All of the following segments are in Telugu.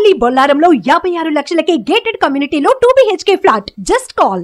మీ బొల్లారంలో యాభై ఆరు లక్షలకే గేటెడ్ కమ్యూనిటీలో two BHK flat just call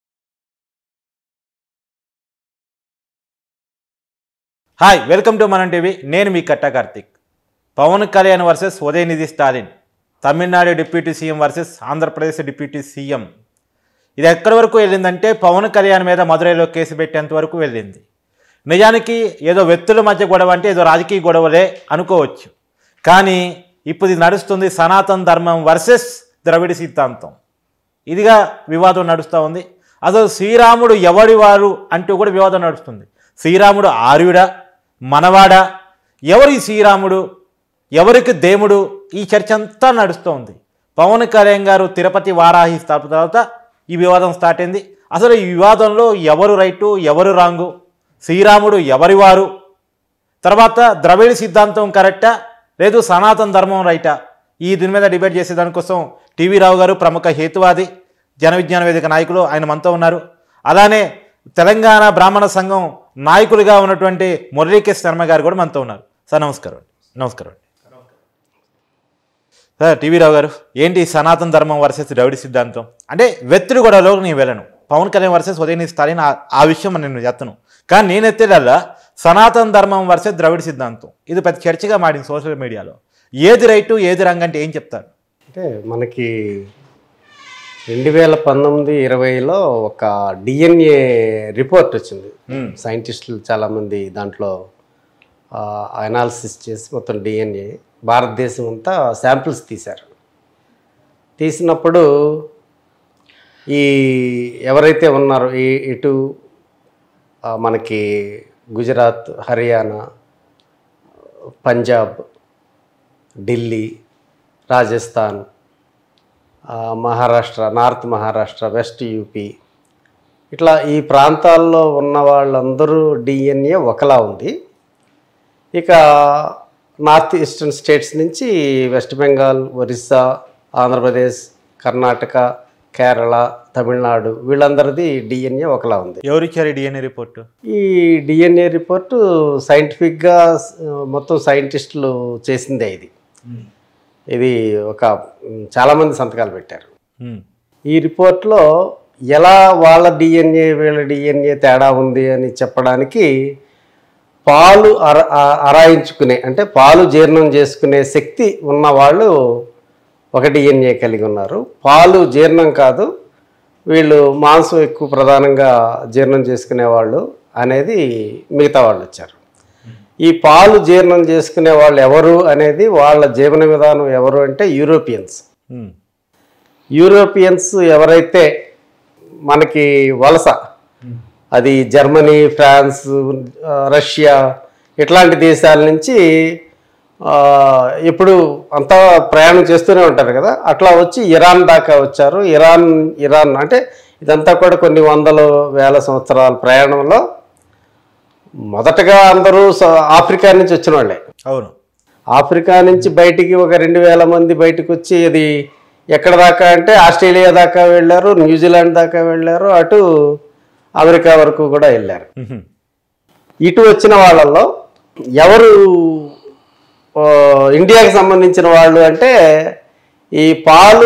hi welcome to మనం టీవీ నేను మీ Katta Karthik Pawan Kalyan versus Udhayanidhi Stalin Tamil Nadu deputy CM versus Andhra Pradesh deputy CM ఇది ఎక్కడి వరకు వెళ్ళిందంటే పవన్ కళ్యాణ్ మీద మదురైలో కేసు పెట్టేంత వరకు వెళ్ళింది నిజానికి ఏదో వ్యక్తుల మధ్య గొడవ అంటే ఏదో రాజకీయ గొడవలే అనుకోవచ్చు కానీ ఇప్పుడు ఇది నడుస్తుంది సనాతన ధర్మం వర్సెస్ ద్రవిడ సిద్ధాంతం ఇదిగా వివాదం నడుస్తూ ఉంది అసలు శ్రీరాముడు ఎవడి వారు అంటూ కూడా వివాదం నడుస్తుంది శ్రీరాముడు ఆర్యుడా మనవాడా ఎవరి శ్రీరాముడు ఎవరికి దేవుడు ఈ చర్చ అంతా నడుస్తూ ఉంది పవన్ కళ్యాణ్ గారు తిరుపతి వారాహి స్థాపన తర్వాత ఈ వివాదం స్టార్ట్ అయింది అసలు ఈ వివాదంలో ఎవరు రైటు ఎవరు రాంగు శ్రీరాముడు ఎవరి వారు తర్వాత ద్రవిడ సిద్ధాంతం కరెక్టా లేదు సనాతన ధర్మం రైటా ఈ దీని మీద డిబేట్ చేసే దానికోసం టీవీ రావు గారు ప్రముఖ హేతువాది జన విజ్ఞాన వేదిక నాయకులు ఆయన మనతో ఉన్నారు అలానే తెలంగాణ బ్రాహ్మణ సంఘం నాయకులుగా ఉన్నటువంటి మురళీకే శర్మ గారు కూడా మనతో ఉన్నారు సార్ నమస్కారం అండి నమస్కారం అండి సార్ టీవీ రావు గారు ఏంటి సనాతన ధర్మం వర్సెస్ ద్రవిడ సిద్ధాంతం అంటే వ్యక్తులు గొడవలో నేను వెళ్ళను పవన్ కళ్యాణ్ వర్సెస్ ఉదయనిధి స్టాలిన్ ఆ- ఆ విషయం నేను చెప్తాను కానీ నేను ఎత్తేదల్లా సనాతన ధర్మం వర్సెస్ ద్రవిడ సిద్ధాంతం ఇది పెద్ద చర్చగా మాడింది సోషల్ మీడియాలో ఏది రైటు ఏది రంగ్ అంటే ఏం చెప్తారు అంటే మనకి రెండు వేల పంతొమ్మిది ఇరవైలో ఒక డిఎన్ఏ రిపోర్ట్ వచ్చింది సైంటిస్టులు చాలామంది దాంట్లో అనాలిసిస్ చేసి మొత్తం డిఎన్ఏ భారతదేశం అంతా శాంపిల్స్ తీశారు తీసినప్పుడు ఈ ఎవరైతే ఉన్నారో ఈ ఇటు ఆ, మనకి గుజరాత్ హర్యానా పంజాబ్ ఢిల్లీ రాజస్థాన్ ఆ, Maharashtra north Maharashtra west UP ఇట్లా ఈ ప్రాంతాల్లో ఉన్న వాళ్ళందరూ డిఎన్ఏ ఒకలా ఉంది ఇక నార్త్ ఈస్టర్న్ స్టేట్స్ నుంచి వెస్ట్ బెంగాల్ ఒరిస్సా ఆంధ్రప్రదేశ్ కర్ణాటక కేరళ తమిళనాడు వీళ్ళందరిది డిఎన్ఏ ఒకలా ఉంది ఎవరిచ్చారు ఈ డిఎన్ఏ రిపోర్టు ఈ డిఎన్ఏ రిపోర్టు సైంటిఫిక్గా ఆ, మొత్తం సైంటిస్టులు చేసిందే ఇది ఇది ఒక మ్, చాలామంది సంతకాలు పెట్టారు ఉమ్. ఈ రిపోర్ట్లో ఎలా వాళ్ళ డిఎన్ఏ వీళ్ళ డిఎన్ఏ తేడా ఉంది అని చెప్పడానికి పాలు అర ఆ- అరాయించుకునే అంటే పాలు జీర్ణం చేసుకునే శక్తి ఉన్న వాళ్ళు ఒక డిఎన్ఏ కలిగి ఉన్నారు పాలు జీర్ణం కాదు వీళ్ళు మాంసం ఎక్కువ ప్రధానంగా జీర్ణం చేసుకునే వాళ్ళు అనేది మిగతా వాళ్ళు వచ్చారు ఈ పాలు జీర్ణం చేసుకునే వాళ్ళు ఎవరు అనేది వాళ్ళ జీవన విధానం ఎవరు అంటే యూరోపియన్స్ ఉమ్. యూరోపియన్స్ ఎవరైతే మనకి వలస అది జర్మనీ ఫ్రాన్స్ ఆ, రష్యా ఇట్లాంటి దేశాల నుంచి ఆ, ఎప్పుడు అంతా ప్రయాణం చేస్తూనే ఉంటారు కదా అట్లా వచ్చి ఇరాన్ దాకా వచ్చారు ఇరాన్ ఇరాన్ అంటే ఇదంతా కూడా కొన్ని వందల వేల సంవత్సరాల ప్రయాణంలో మొదటగా అందరూ స- ఆఫ్రికా నుంచి వచ్చిన వాళ్ళే అవును ఆఫ్రికా నుంచి బయటికి ఒక రెండు వేల మంది బయటకు వచ్చి ఇది ఎక్కడ దాకా అంటే ఆస్ట్రేలియా దాకా వెళ్ళారు న్యూజిలాండ్ దాకా వెళ్ళారు అటు అమెరికా వరకు కూడా వెళ్ళారు ఉహుం. ఇటు వచ్చిన వాళ్ళల్లో ఎవరు ఆ, ఇండియాకి సంబంధించిన వాళ్ళు అంటే ఈ పాలు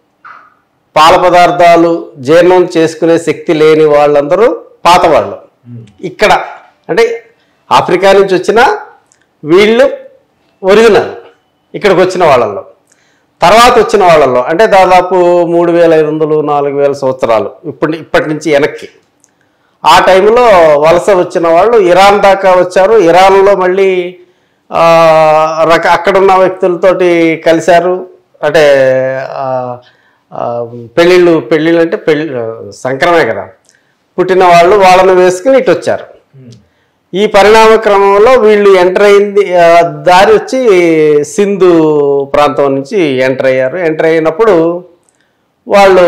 పాల పదార్థాలు జీర్ణం చేసుకునే శక్తి లేని వాళ్ళందరూ పాత వాళ్ళు ఇక్కడ అంటే ఆఫ్రికా నుంచి వచ్చిన వీళ్ళు ఒరిజినల్ ఇక్కడికి వచ్చిన వాళ్ళల్లో తర్వాత వచ్చిన వాళ్ళల్లో అంటే దాదాపు మూడు వేల ఐదు వందలు నాలుగు వేల సంవత్సరాలు ఇప్పుడు ఇప్పటి నుంచి వెనక్కి ఆ టైంలో వలస వచ్చిన వాళ్ళు ఇరాన్ దాకా వచ్చారు ఇరాన్లో మళ్ళీ ఆ, రక అక్కడున్న వ్యక్తులతోటి కలిశారు అంటే ఆ, ఆ, పెళ్ళిళ్ళు పెళ్ళిళ్ళు అంటే పెళ్ళి సంక్రమే కదా పుట్టిన వాళ్ళు వాళ్ళని వేసుకుని ఇటు వచ్చారు ఈ పరిణామ క్రమంలో వీళ్ళు ఎంటర్ అయింది ఆ, దారి వచ్చి సింధు ప్రాంతం నుంచి ఎంటర్ అయ్యారు ఎంటర్ అయినప్పుడు వాళ్ళు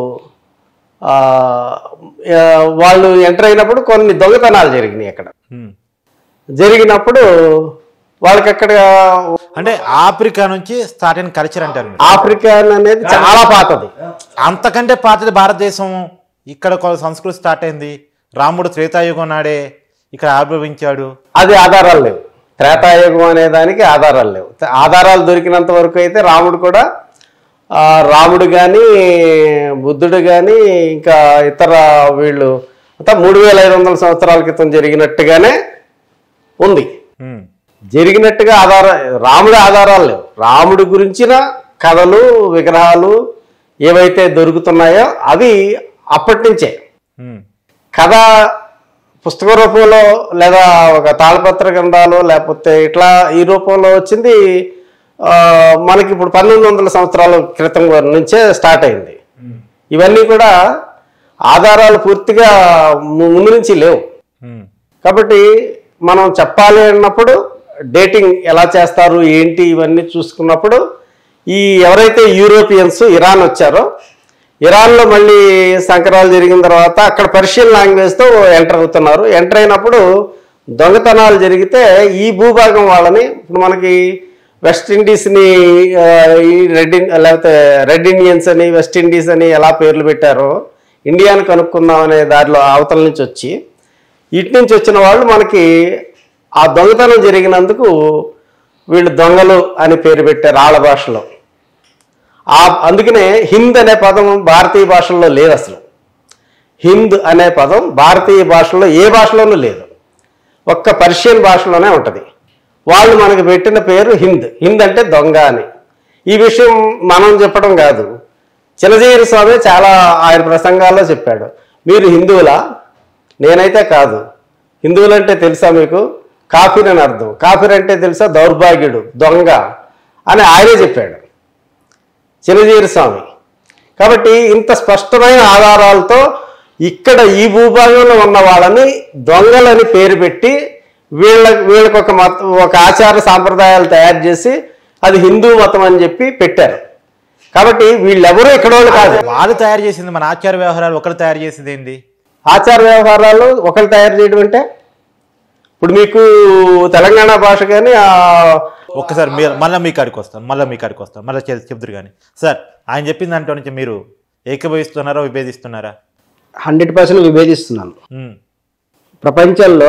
ఆ, ఆ, వాళ్ళు ఎంటర్ అయినప్పుడు కొన్ని దొంగతనాలు జరిగినాయి అక్కడ ఉమ్. జరిగినప్పుడు వాళ్ళకి అక్కడ అంటే ఆఫ్రికా నుంచి స్టార్ట్ అయిన కల్చర్ అంటారు మీరు. ఆఫ్రికన్ అనేది చాలా పాతది అంతకంటే పాతది భారతదేశం ఇక్కడ కొంత సంస్కృతి స్టార్ట్ అయింది రాముడు త్రేతాయుగం నాడే ఇక్కడ ఆవిర్భవించాడు అది ఆధారాలు లేవు త్రేతాయుగం అనే దానికి ఆధారాలు లేవు ఆధారాలు దొరికినంత వరకు అయితే రాముడు కూడా ఆ, రాముడు కానీ బుద్ధుడు కానీ ఇంకా ఇతర వీళ్ళు అంతా మూడు వేల ఐదు వందల సంవత్సరాల క్రితం జరిగినట్టుగానే ఉంది ఉమ్, జరిగినట్టుగా ఆధార రాముడి ఆధారాలు లేవు రాముడి గురించిన కథలు విగ్రహాలు ఏవైతే దొరుకుతున్నాయో అవి అప్పటి నుంచే ఉమ్, కథ పుస్తక రూపంలో లేదా ఒక తాళపత్ర గ్రంథాలు లేకపోతే ఇట్లా ఈ రూపంలో వచ్చింది ఆ, మనకి ఇప్పుడు పంతొమ్మిది వందల సంవత్సరాల క్రితం నుంచే స్టార్ట్ అయింది ఇవన్నీ కూడా ఆధారాలు పూర్తిగా ము- ముందు నుంచి లేవు ఉమ్, కాబట్టి మనం చెప్పాలి అన్నప్పుడు డేటింగ్ ఎలా చేస్తారు ఏంటి ఇవన్నీ చూసుకున్నప్పుడు ఈ ఎవరైతే యూరోపియన్స్ ఇరాన్ వచ్చారో ఇరాన్లో మళ్ళీ సంకరాలు జరిగిన తర్వాత అక్కడ పర్షియన్ లాంగ్వేజ్తో ఎంటర్ అవుతున్నారు ఎంటర్ అయినప్పుడు దొంగతనాలు జరిగితే ఈ భూభాగం వాళ్ళని ఇప్పుడు మనకి వెస్ట్ ఇండీస్ని ఆ, ఈ రెడ్ ఇన్- లేకపోతే రెడ్ ఇండియన్స్ అని వెస్ట్ ఇండీస్ అని ఎలా పేర్లు పెట్టారో ఇండియాని కనుక్కుందాం అనే దారిలో అవతల నుంచి వచ్చి ఇటు నుంచి వచ్చిన వాళ్ళు మనకి ఆ దొంగతనం జరిగినందుకు వీళ్ళు దొంగలు అని పేరు పెట్టారు ఆళ్ళ భాషలో ఆ అందుకనే హింద్ అనే పదం భారతీయ భాషల్లో లేదు అసలు హింద్ అనే పదం భారతీయ భాషలో ఏ భాషలోనూ లేదు ఒక్క పర్షియన్ భాషలోనే ఉంటుంది వాళ్ళు మనకి పెట్టిన పేరు హింద్ హింద్ అంటే దొంగ అని ఈ విషయం మనం చెప్పడం కాదు చిన్నజీవి స్వామి చాలా ఆయన ప్రసంగాల్లో చెప్పాడు మీరు హిందువులా నేనైతే కాదు హిందువులంటే తెలుసా మీకు కాఫీర్ అని అర్థం కాఫీర్ అంటే తెలుసా దౌర్భాగ్యుడు దొంగ అని ఆయనే చెప్పాడు చిన్నజీవి స్వామి కాబట్టి ఇంత స్పష్టమైన ఆధారాలతో ఇక్కడ ఈ భూభాగంలో ఉన్న వాళ్ళని దొంగలని పేరు పెట్టి వీళ్ళ వీళ్ళకి ఒక మత ఒక ఆచార సాంప్రదాయాలు తయారు చేసి అది హిందూ మతం అని చెప్పి పెట్టారు కాబట్టి వీళ్ళెవరూ ఇక్కడ వాళ్ళు కాదు వాళ్ళు తయారు చేసింది మన ఆచార వ్యవహారాలు ఒకరు తయారు చేసింది ఏంటి ఆచార వ్యవహారాలు ఒకరు తయారు చేయడం అంటే ఇప్పుడు మీకు తెలంగాణ భాష కానీ ఆ ఒక్కసారి మీరు మళ్ళీ మీ కాడికి వస్తాను మళ్ళీ మీ కాడికి వస్తాను మళ్ళీ చెప్తురు కానీ సార్ ఆయన చెప్పిన దాంట్లో నుంచి మీరు ఏకీభవిస్తున్నారా విభేదిస్తున్నారా హండ్రెడ్ పర్సెంట్ విభేదిస్తున్నాను ఉమ్, ప్రపంచంలో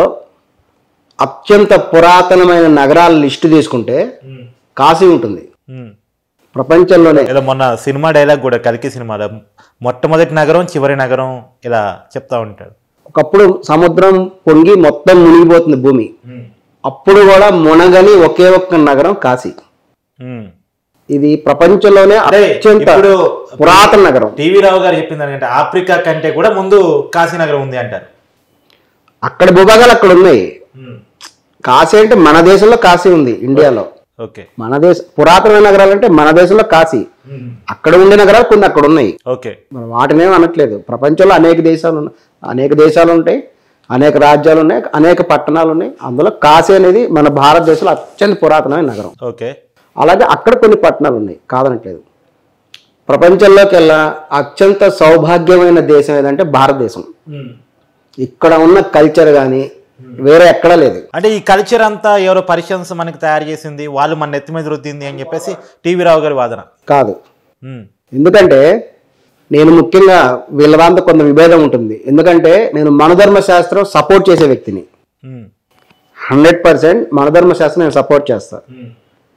అత్యంత పురాతనమైన నగరాల లిస్టు తీసుకుంటే కాశీ ఉంటుంది ఉమ్. ప్రపంచంలోనే ఇలా మొన్న సినిమా డైలాగ్ కూడా కలికి సినిమాలో మొట్టమొదటి నగరం చివరి నగరం ఇలా చెప్తా ఉంటాడు ఒకప్పుడు సముద్రం పొంగి మొత్తం మునిగిపోతుంది భూమి అప్పుడు కూడా మునగని ఒకే ఒక్క నగరం కాశీ ఉమ్. ఇది ప్రపంచంలోనే అదే అత్యంత ఇప్పుడు పురాతన నగరం టీవీ రావు గారు చెప్పింది ఏంటంటే ఆఫ్రికా కంటే కూడా ముందు కాశీనగరం ఉంది అంటారు అక్కడ భూభాగాలు అక్కడ ఉన్నాయి ఉమ్. కాశీ అంటే మన దేశంలో కాశీ ఉంది ఇండియాలో ఓకే మన దేశ పురాతన నగరాలు అంటే మన దేశంలో కాశీ ఉమ్. అక్కడ ఉండే నగరాలు కొన్ని అక్కడ ఉన్నాయి ఓకే మనం వాటినేం అనట్లేదు ప్రపంచంలో అనేక దేశాలు ఉన్నాయి అనేక దేశాలు ఉంటాయి అనేక రాజ్యాలు ఉన్నాయి అనేక పట్టణాలు ఉన్నాయి అందులో కాశీ అనేది మన భారతదేశంలో అత్యంత పురాతనమైన నగరం ఓకే అలాగే అక్కడ కొన్ని పట్టణాలు ఉన్నాయి కాదనట్లేదు ప్రపంచంలోకి వెళ్ళా అత్యంత సౌభాగ్యమైన దేశం ఏదంటే భారతదేశం ఉమ్. ఇక్కడ ఉన్న కల్చర్ కానీ వేరే ఎక్కడా లేదు అంటే ఈ కల్చర్ అంతా ఎవరో పరిషన్స్ మనకి తయారు చేసింది వాళ్ళు మన నెత్తి మీద రుద్దింది అని చెప్పేసి టీవీ రావు గారి వాదన కాదు ఉమ్. ఎందుకంటే నేను ముఖ్యంగా వీళ్ళ దాంతో కొంత విభేదం ఉంటుంది ఎందుకంటే నేను మనధర్మ శాస్త్రం సపోర్ట్ చేసే వ్యక్తిని ఉమ్. హండ్రెడ్ పర్సెంట్ మనధర్మ శాస్త్రం నేను సపోర్ట్ చేస్తా ఉమ్.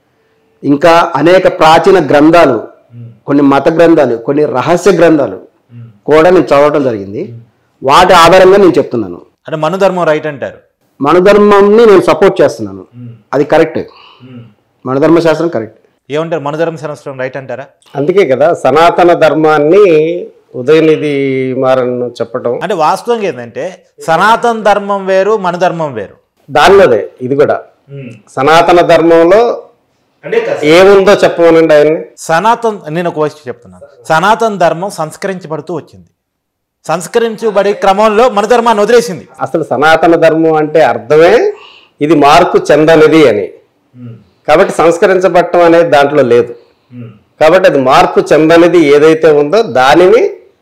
ఇంకా అనేక ప్రాచీన గ్రంథాలు కొన్ని మత గ్రంథాలు కొన్ని రహస్య గ్రంథాలు కూడా నేను చదవటం జరిగింది వాటి ఆధారంగా నేను చెప్తున్నాను అంటే మనుధర్మం రైట్ అంటారు మనధర్మంని నేను సపోర్ట్ చేస్తున్నాను అది కరెక్ట్ మనధర్మ శాస్త్రం కరెక్ట్ ఏమంటారు మనుధర్మ శాస్త్రం రైట్ అంటారా అందుకే కదా సనాతన ధర్మాన్ని ఉదయనిధి మారన్ చెప్పటం అంటే వాస్తవంగా ఏంటంటే సనాతన ధర్మం వేరు మన ధర్మం వేరు దానిలోదే ఇది కూడా సనాతన ధర్మంలో ఏముందో చెప్పమనండి ఆయన్ని సనాతన్ నేను ఒక క్వశ్చన్ చెప్తున్నాను సనాతన ధర్మం సంస్కరించబడుతూ వచ్చింది సంస్కరించబడే క్రమంలో మన ధర్మాన్ని వదిలేసింది అసలు సనాతన ధర్మం అంటే అర్థమే ఇది మార్పు చెందనిది అని కాబట్టి సంస్కరించబడటం అనేది దాంట్లో లేదు కాబట్టి అది మార్పు చెందనిది ఏదైతే ఉందో దానిని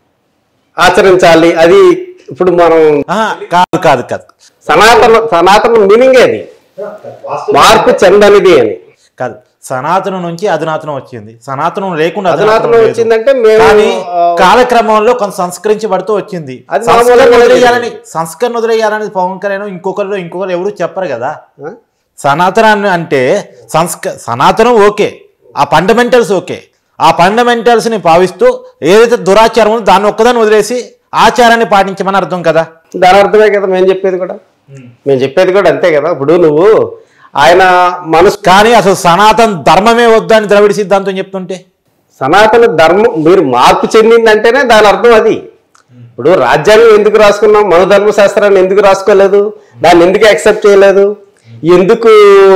ఆచరించాలి అది ఇప్పుడు మనం ఆహా, కాదు కాదు కాదు సనాతన సనాతన మీనింగ్ అది మార్పు చెందనిది అని కాదు సనాతనం నుంచి అధునాతనం వచ్చింది సనాతనం లేకుండా అధునాతనం లేదు. వచ్చిందంటే మేము కానీ ఆ, కాలక్రమంలో కొంత సంస్కరించబడుతూ వచ్చింది అది సంస్కరణ మామూలుగా వదిలేయాలని సంస్కరణ వదిలేయాలని పవన్ కళ్యాణ్ ఇంకొకరు ఇంకొకరు ఎవరు చెప్పరు కదా ఆ? సనాతనాన్ని అంటే సంస్క సనాతనం ఓకే ఆ ఫండమెంటల్స్ ఓకే ఆ ఫండమెంటల్స్ని భావిస్తూ ఏదైతే దురాచారం ఉందో దాన్ని ఒక్కదాన్ని వదిలేసి ఆచారాన్ని పాటించమని అర్థం కదా దాని అర్థమే కదా మేము చెప్పేది కూడా మేము చెప్పేది కూడా అంతే కదా ఇప్పుడు నువ్వు ఆయన మనసు కానీ అసలు సనాతన ధర్మమే వద్దని ద్రవిడ సిద్ధాంతం చెప్తుంటే సనాతన ధర్మం మీరు మార్పు చెందిందంటేనే దాని అర్థం అది ఇప్పుడు రాజ్యాంగం ఎందుకు రాసుకున్నాం మన ధర్మశాస్త్రాన్ని ఎందుకు రాసుకోలేదు దాన్ని ఎందుకు యాక్సెప్ట్ చేయలేదు ఎందుకు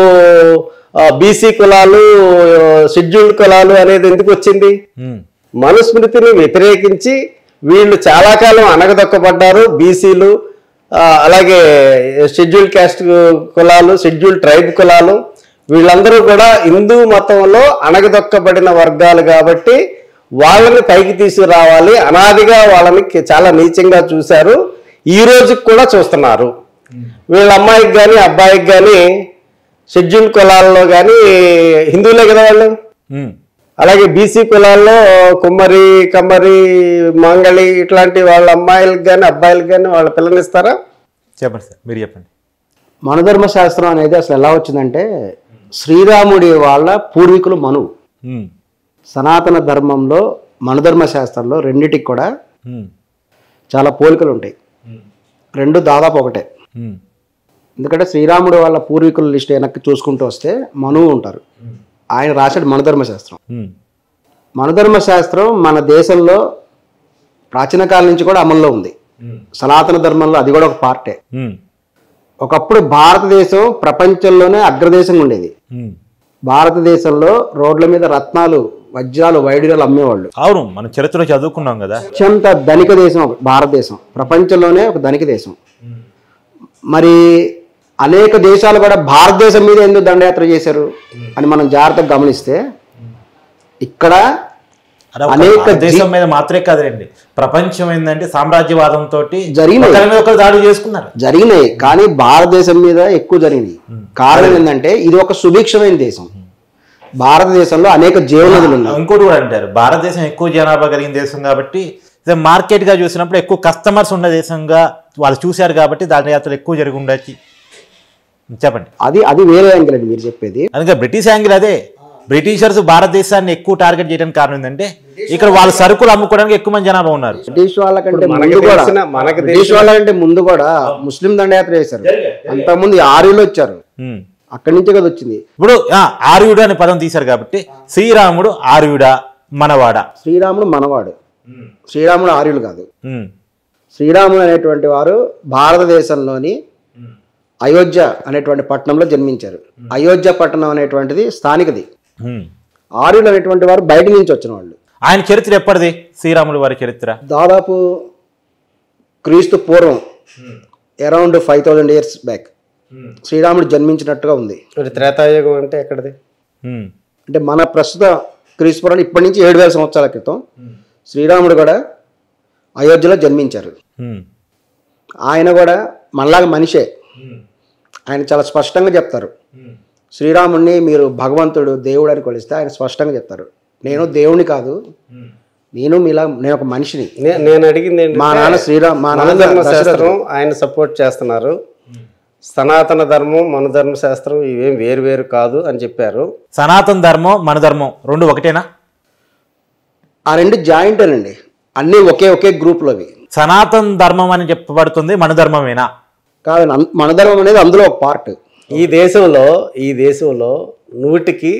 బీసీ కులాలు షెడ్యూల్డ్ కులాలు అనేది ఎందుకు వచ్చింది ఉమ్, మనుస్మృతిని వ్యతిరేకించి వీళ్ళు చాలా కాలం అనగదొక్కబడ్డారు బీసీలు అలాగే షెడ్యూల్ క్యాస్ట్ కులాలు షెడ్యూల్ ట్రైబ్ కులాలు వీళ్ళందరూ కూడా హిందూ మతంలో అనగదొక్కబడిన వర్గాలు కాబట్టి వాళ్ళని పైకి తీసుకురావాలి అనాదిగా వాళ్ళని కి- చాలా నీచంగా చూశారు ఈ రోజుకి కూడా చూస్తున్నారు వీళ్ళ అమ్మాయికి కానీ అబ్బాయికి కానీ షెడ్యూల్ కులాల్లో కానీ హిందువులే కదా వాళ్ళు ఉమ్, అలాగే బీసీ కులాల్లో కుమ్మరి కమ్మరి మంగళి ఇట్లాంటి వాళ్ళ అమ్మాయిలకు కానీ అబ్బాయిలకు కానీ వాళ్ళ పిల్లనిస్తారా చెప్పండి సార్ మీరు చెప్పండి మనుధర్మ శాస్త్రం అనేది అసలు ఎలా వచ్చిందంటే శ్రీరాముడి వాళ్ళ పూర్వీకులు మనువు ఉమ్, సనాతన ధర్మంలో మనుధర్మ శాస్త్రంలో రెండిటికి కూడా ఉమ్, చాలా పోలికలు ఉంటాయి రెండు దాదాపు ఒకటే ఉమ్, ఎందుకంటే శ్రీరాముడు వాళ్ళ పూర్వీకుల లిస్ట్ వెనక్కి చూసుకుంటూ వస్తే మనువు ఉంటారు ఆయన రాశాడు మనుధర్మ శాస్త్రం ఉమ్, మనుధర్మ శాస్త్రం మన దేశంలో ప్రాచీన కాలం నుంచి కూడా అమల్లో ఉంది సనాతన ధర్మంలో అది కూడా ఒక పార్టే ఉమ్, ఒకప్పుడు భారతదేశం ప్రపంచంలోనే అగ్రదేశంగా ఉండేది ఉమ్. భారతదేశంలో రోడ్ల మీద రత్నాలు వజ్రాలు వైడూర్యాలు అమ్మేవాళ్ళు అవును మనం చరిత్రలో చదువుకున్నాం కదా అత్యంత ధనిక దేశం భారతదేశం ప్రపంచంలోనే ఒక ధనిక దేశం మరి అనేక దేశాలు కూడా భారతదేశం మీద ఎందుకు దండయాత్ర చేశారు అని మనం జాగ్రత్తగా గమనిస్తే ఇక్కడ అరే ఒక అనేక దేశం మీద మాత్రమే కాదండి ప్రపంచం ఏంటంటే సామ్రాజ్యవాదంతో జరిగినాయి. ఒకరి మీద ఒకరు దాడి చేసుకున్నారు జరిగినాయి కానీ భారతదేశం మీద ఎక్కువ జరిగింది కారణం ఏంటంటే ఇది ఒక సుభిక్షమైన దేశం భారతదేశంలో అనేక జీవనదులు ఉన్నాయి ఇంకోటి కూడా అంటారు భారతదేశం ఎక్కువ జనాభా కలిగిన దేశం కాబట్టి ఇది మార్కెట్ గా చూసినప్పుడు ఎక్కువ కస్టమర్స్ ఉన్న దేశంగా వాళ్ళు చూశారు కాబట్టి దాని యాత్రలు ఎక్కువ జరిగి ఉండొచ్చు చెప్పండి అది అది వేరే యాంగిల్ అండి మీరు చెప్పేది అందుకే బ్రిటిష్ యాంగిల్ అదే బ్రిటిషర్స్ భారతదేశాన్ని ఎక్కువ టార్గెట్ చేయడానికి కారణం ఏంటంటే ఇక్కడ వాళ్ళ సరుకులు అమ్ముకోవడానికి ఎక్కువ మంది జనాభా ఉన్నారు బ్రిటిష్ వాళ్ళకంటే మనకి ముందు కూడా తెలిసిన- మనకి బ్రిటిష్ వాళ్ళకంటే ముందు కూడా ముస్లిం దండయాత్ర చేశారు అంతకుముందు ఈ ఆర్యులు వచ్చారు ఉమ్. అక్కడి నుంచే కదా వచ్చింది ఇప్పుడు ఆ, ఆర్యుడు అనే పదం తీశారు కాబట్టి శ్రీరాముడు ఆర్యుడా మనవాడ శ్రీరాముడు మనవాడు శ్రీరాముడు ఆర్యులు కాదు ఉమ్. శ్రీరాముడు అనేటువంటి వారు భారతదేశంలోని అయోధ్య అనేటువంటి పట్టణంలో జన్మించారు అయోధ్య పట్టణం అనేటువంటిది స్థానికది ఉమ్. ఆర్యులు అనేటువంటి వారు బయట నుంచి వచ్చిన వాళ్ళు ఆయన చరిత్ర ఎప్పటిది శ్రీరాములు వారి చరిత్ర దాదాపు క్రీస్తు పూర్వం around five thousand years back శ్రీరాముడు జన్మించినట్టుగా ఉంది మరి త్రేతాయుగం అంటే ఎక్కడిది ఉమ్. అంటే మన ప్రస్తుత క్రీస్తు పూర్వం ఇప్పటి నుంచి ఏడు వేల సంవత్సరాల క్రితం శ్రీరాముడు కూడా అయోధ్యలో జన్మించారు ఉమ్. ఆయన కూడా మనలాగా మనిషే ఆయన చాలా స్పష్టంగా చెప్తారు శ్రీరాముడిని మీరు భగవంతుడు దేవుడు అని కొలిస్తే ఆయన స్పష్టంగా చెప్తారు నేను దేవుని కాదు నేను మీలా నేను ఒక మనిషిని నే- నేను అడిగింది ఏంటంటే, మా నాన్న శ్రీరామ్ మా నాన్న మనధర్మ దశరథుడు. శాస్త్రం ఆయన సపోర్ట్ చేస్తున్నారు సనాతన ధర్మం మనధర్మ శాస్త్రం ఇవేం వేరు వేరు కాదు అని చెప్పారు సనాతన ధర్మం మన ధర్మం రెండు ఒకటేనా ఆ రెండు జాయింట్ అండి అన్నీ ఒకే ఒకే గ్రూప్లో అవి సనాతన ధర్మం అని చెప్పబడుతుంది మన ధర్మమేనా కాదు అన్- మన ధర్మం అనేది అందులో ఒక పార్ట్ ఈ దేశంలో ఈ దేశంలో నూటికి